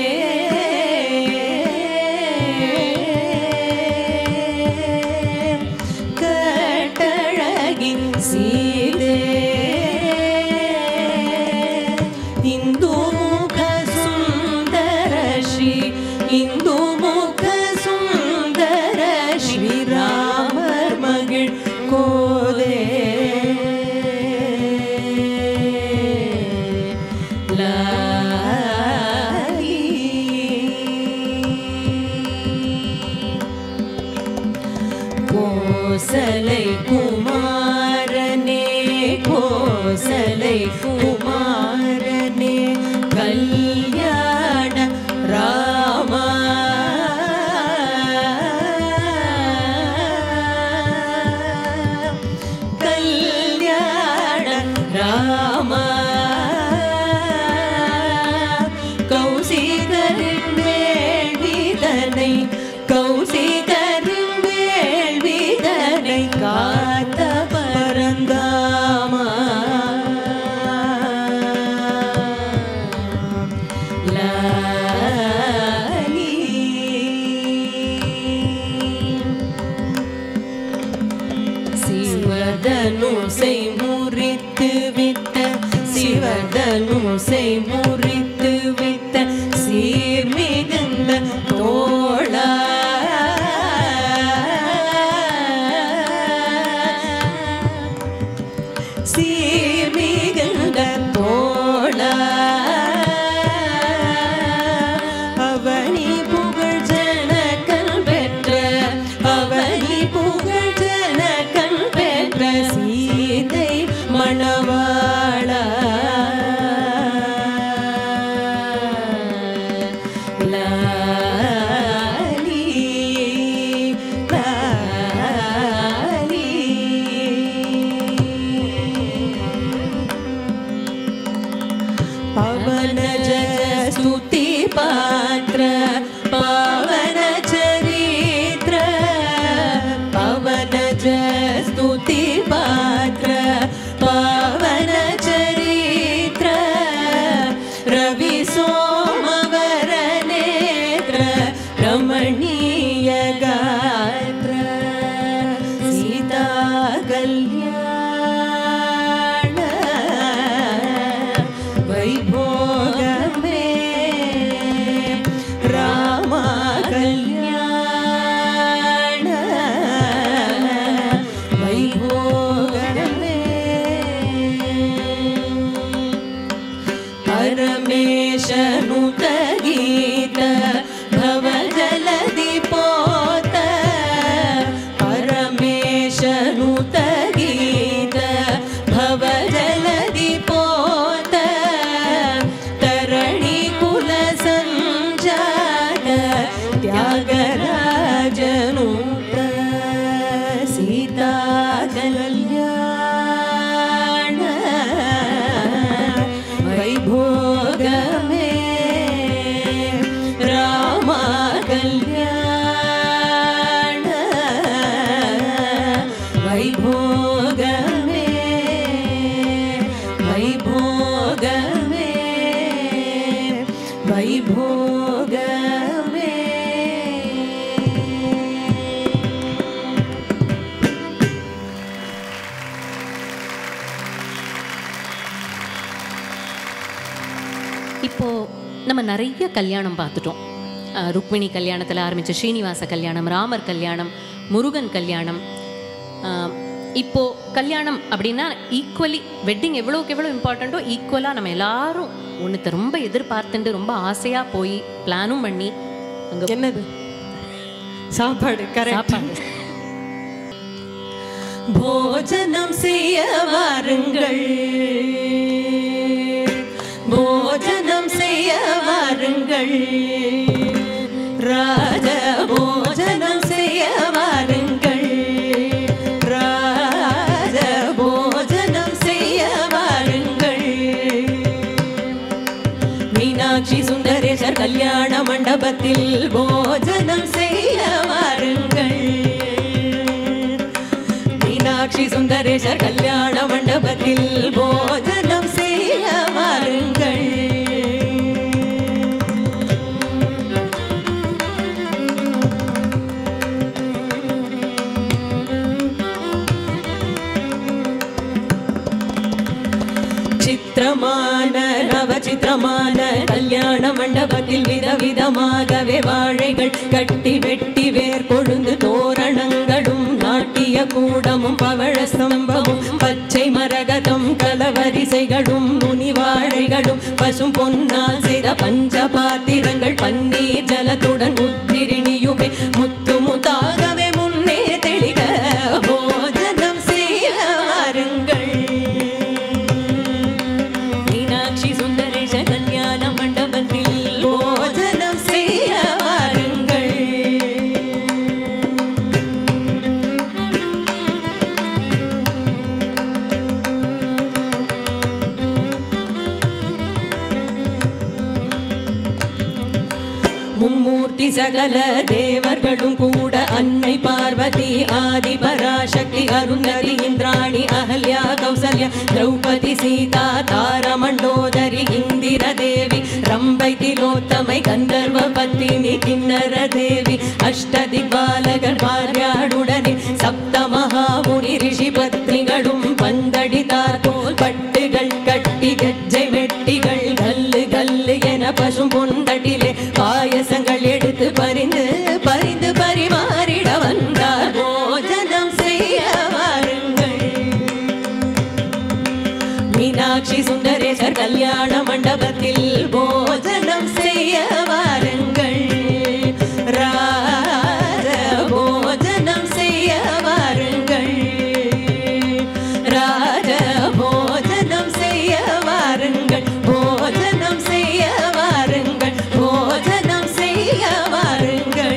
கட்டழகி சீதே இந்து முக சுந்தர ஸ்ரீ இந்து முக சுந்தர ஸ்ரீராமர் மகிழ் கோதே கோசலை குமாரனே கோசலை குமாரனே கல்யாண ராமா கல்யாண ராமா கௌசிகரின் வேள்விதனை கௌசிகரின் வேள்விதனை காத்த பரந்தாமா லாலி சிவதனுசை முறித்து விட்ட சிவதனுசை முறித்து விட்ட சீர் மிகுந்த தோழா சீர் மிகுந்த தோழா அவனி புகழ் ஜனகன் பெற்ற அவனி புகழ் ஜனகன் பெற்ற சீதை மணவாளா லாலி லாலி पवन जय स्तुति पात्र पवन चरित्र पवन जय स्तुति पात्र पवन चरित्र रवि सोमवर नेत्र रमणीय गात्र सीता कल्याण वैभोगमे रामा कल्याण वैभोगमे परमेशनुत गीत भव जलदि पोत परमेशनुत गीत भव जलदि पोत तरणि कुल सञ्जात त्यागराजनुत सीता कल्याण वैभोगमे रामा कल्याण वैभोगमे वैभोगमे वैभोगमे இப்போ நம்ம நிறைய கல்யாணம் பார்த்துட்டோம் அஹ், ருக்மிணி கல்யாணத்தில் ஆரம்பிச்ச ஸ்ரீனிவாச கல்யாணம் ராமர் கல்யாணம் முருகன் கல்யாணம் அஹ், இப்போ கல்யாணம் அப்படின்னா ஈக்குவலி வெட்டிங் எவ்வளோக்கு எவ்வளோ இம்பார்ட்டண்ட்டோ ஈக்குவலாக நம்ம எல்லாரும் ஒன்றுத்த ரொம்ப எதிர்பார்த்துட்டு ரொம்ப ஆசையாக போய் பிளானும் பண்ணி அங்கே என்னது சாப்பாடு கரெக்ட் சாப்பாடு போஜனம் செய்ய வாருங்கள் போஜனம் செய்ய வாருங்கள் ராஜ போஜனம் செய்ய வாருங்கள் ராஜ போஜனம் செய்ய வாருங்கள் மீனாட்சி சுந்தரேசர் கல்யாண மண்டபத்தில் போஜனம் செய்ய வாருங்கள் மீனாட்சி சுந்தரேசர் கல்யாண மண்டபத்தில் போஜனம் செய்ய வாருங்கள் சித்திரமான நவசித்திரமான கல்யாண மண்டபத்தில் விதவிதமாகவே வாழைகள் கட்டி வெட்டி வேர் கொழுந்து தோரணங்களும் நாட்டிய கூடமும் பவழ ஸ்தம்பமும் பச்சை மரகதம் கலவரிசைகளும் நுனி வாழைகளும் பசும் பொன்னால் செய்த பஞ்ச பாத்திரங்கள் பன்னீர் ஜலத்துடன் உத்திரிணியுமே முத்து முத்தாகவே முன்னே தெளிக போஜனம் செய்ய வாருங்கள் மீனாட்சி சுந்தரேஷ கல்யாண மண்டபத்தில் போஜனம் செய்ய வாருங்கள் மும்மூர்த்தி சகல தேவர்களும் கூட அன்னை பார்வதி ஆதி பராசக்தி அருந்ததி இந்திராணி அகல்யா கௌசல்யா திரௌபதி சீதா தாரமண்டோதரி இந்திர தேவி ரம்பை திலோத்தமை கந்தர்வ பத்தினி கிண்ணர தேவி அஷ்டதிக்பாலகர் பாரியாடுடனே சப்த மகாமுனி ரிஷி பத்னிகளும் பந்தடித்தார் போல் பட்டுகள் கட்டி கஜ்ஜை வெட்டிகள் கல்லு கல்லு என பசும் பொந்தட்டிலே பாயசங்கள் எடுத்து பரிந்து பரிந்து பரிமாறிட வந்தார் போஜனம் செய்ய வாருங்கள் மீனாட்சி சுந்தரேசர் கல்யாண மண்டபத்தில் போஜனம் செய்ய வாருங்கள் ரார போஜனம் செய்ய வாருங்கள் ராஜ போஜனம் செய்ய வாருங்கள் போஜனம் செய்ய வாருங்கள் போஜனம் செய்ய வாருங்கள்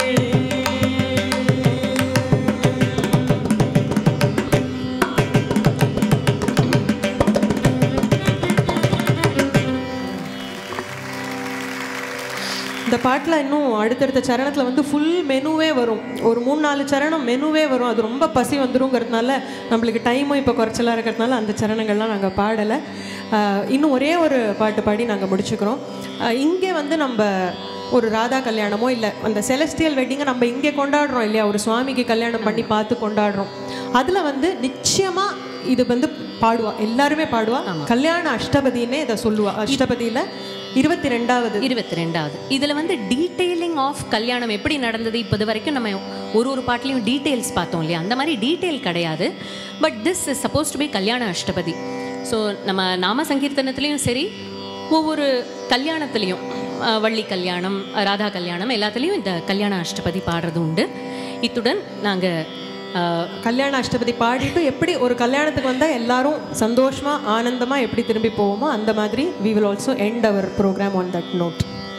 இந்த பாட்டில் இன்னும் அடுத்தடுத்த சரணத்தில் வந்து ஃபுல் மெனுவே வரும் ஒரு மூணு நாலு சரணம் மெனுவே வரும் அது ரொம்ப பசி வந்துருங்கிறதுனால நம்மளுக்கு டைமும் இப்போ குறைச்சலாக இருக்கிறதுனால அந்த சரணங்கள்லாம் நாங்கள் பாடலை இன்னும் ஒரே ஒரு பாட்டு பாடி நாங்கள் முடிச்சுக்கிறோம் ஆஹ் இங்கே வந்து நம்ம ஒரு ராதா கல்யாணமோ இல்லை அந்த செலஸ்டியல் வெட்டிங்கை நம்ம இங்கே கொண்டாடுறோம் இல்லையா ஒரு சுவாமிக்கு கல்யாணம் பண்ணி பார்த்து கொண்டாடுறோம் அதில் வந்து நிச்சயமாக இது வந்து பாடுவா எல்லாருமே பாடுவா கல்யாண அஷ்டபதினே இதை சொல்லுவா அஷ்டபதியில் இருபத்தி ரெண்டாவது இருபத்தி ரெண்டாவது இதில் வந்து டீட்டெயிலிங் ஆஃப் கல்யாணம் எப்படி நடந்தது இப்போ இது வரைக்கும் நம்ம ஒரு ஒரு பாட்டிலையும் டீட்டெயில்ஸ் பார்த்தோம் இல்லையா அந்த மாதிரி டீட்டெயில் கிடையாது but this is supposed to be Kalyana Ashtapadi so நம்ம நாம சங்கீர்த்தனத்துலேயும் சரி ஒவ்வொரு கல்யாணத்துலேயும் அஹ், வள்ளி கல்யாணம் ராதா கல்யாணம் எல்லாத்துலேயும் இந்த கல்யாண அஷ்டபதி பாடுறது உண்டு இத்துடன் நாங்கள் கல்யாண அஷ்டபதி பாடிட்டு எப்படி ஒரு கல்யாணத்துக்கு வந்தால் எல்லாரும் சந்தோஷமா ஆனந்தமா எப்படி திரும்பி போவோமோ அந்த மாதிரி we will also end our programme on that note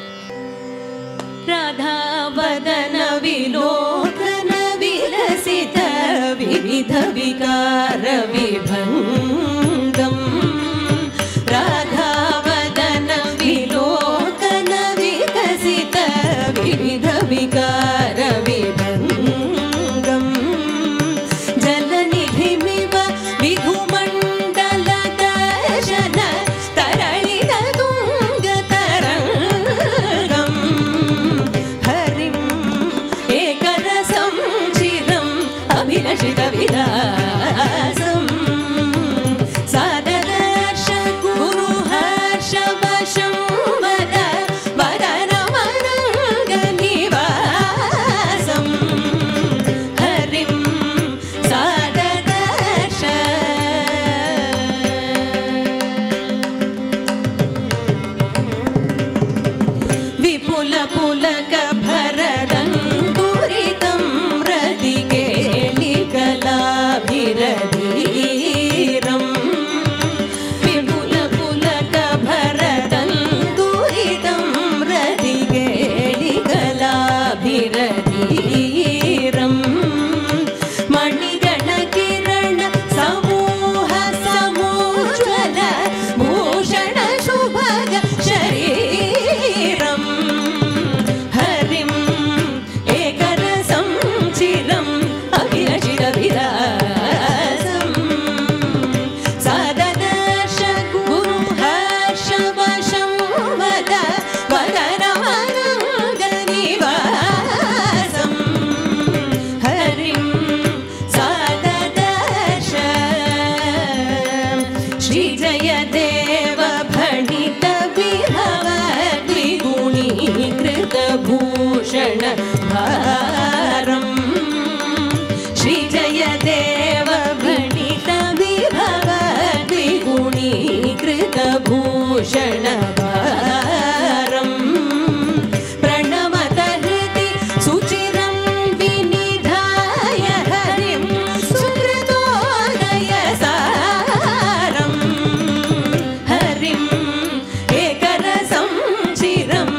राधावदन विलोकन विलसित विविध विकार विभङ्गम् राधावदन विलोकन विकसित विविध विकार विभङ्गम् जलनिधिमिव विघुमण्डल दर्शन तरळित तुङ्गतरङ्गम् हरिम् एकरसं चिरम् अभिलषितविलासम् साददर्श गुरुहर्षवशं वद वदनमनङ्गनिवासम् हरिं साददर्श विपुलपुलकभरदङ्कुरितं रतिकेलिकलाभि जय देव भणित विभव द्विगुणीकृत भूषणभारम् प्रणमत हृदि सुचिरं विनिधाय हरिं सुकृतोदय सारम् हरिम् एकरसं चिरम्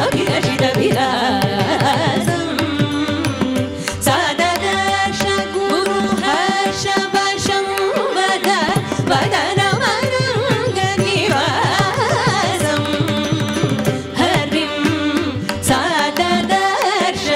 अभिरषितविरासम् सददर्श गुरुहर्षवशं वद वदनमनङ्गनिवासम् हरिं सददर्श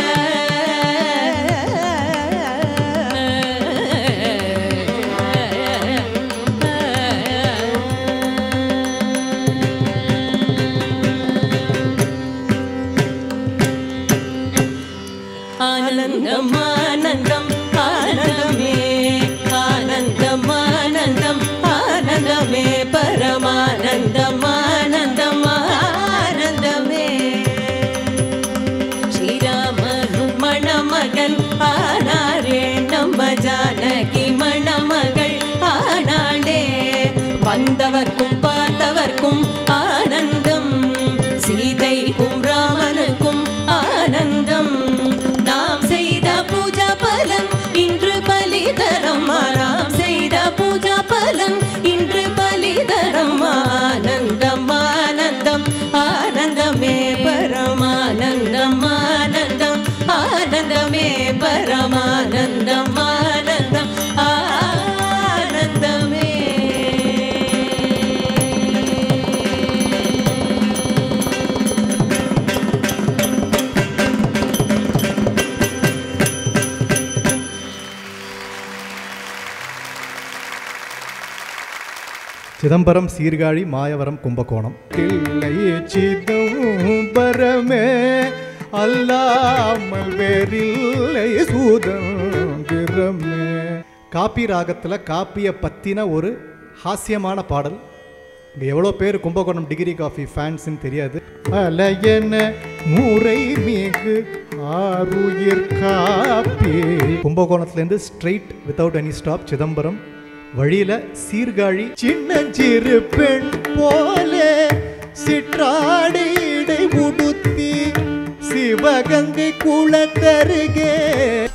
ஆனந்தம் ஆனந்தம் ஆனந்தமே ஆனந்தம் ஆனந்தம் ஆனந்தமே பரமானந்தம் ஆனந்தம் ஆனந்தமே ஸ்ரீராமனும் மணமகன் ஆனாரே நம்ம ஜானகி மணமகள் ஆனாளே வந்தவர்க்கும் பார்த்தவர்க்கும் ஆனந்தம் சீதைக்கும் ராமனுக்கும் ஆனந்தம் நாம் செய்த பூஜா பலன் இன்று பலிதரம் நாம் செய்த பூஜா பலன் இன்று பலிதரம் ஆனந்தம் ஆனந்தம் ஆனந்தமே பரமானந்தம் ஆனந்தம் ஆனந்தமே பரமானந்தம் ஆனந்தம் ஆனந்தமே சிதம்பரம் சீர்காழி மாயவரம் கும்பகோணம் இல்லை சிதம்பரமே அல்லாமல் வேறில்லை சூதந்திரமே காப்பி ராகத்தில் காப்பியை பற்றின ஒரு ஹாஸ்யமான பாடல் இங்கே எவ்வளோ பேர் கும்பகோணம் டிகிரி காஃபி ஃபேன்ஸ்ன்னு தெரியாது அலையன முறை மிகு ஆருயிர் காப்பி கும்பகோணத்துலேருந்து straight without any stop Chidambaram வழியில சீர்காழி சின்னஞ்சிறு பெண் போல சிற்றாடை இடை உடுத்தி சிவகங்கை குளத்தருகே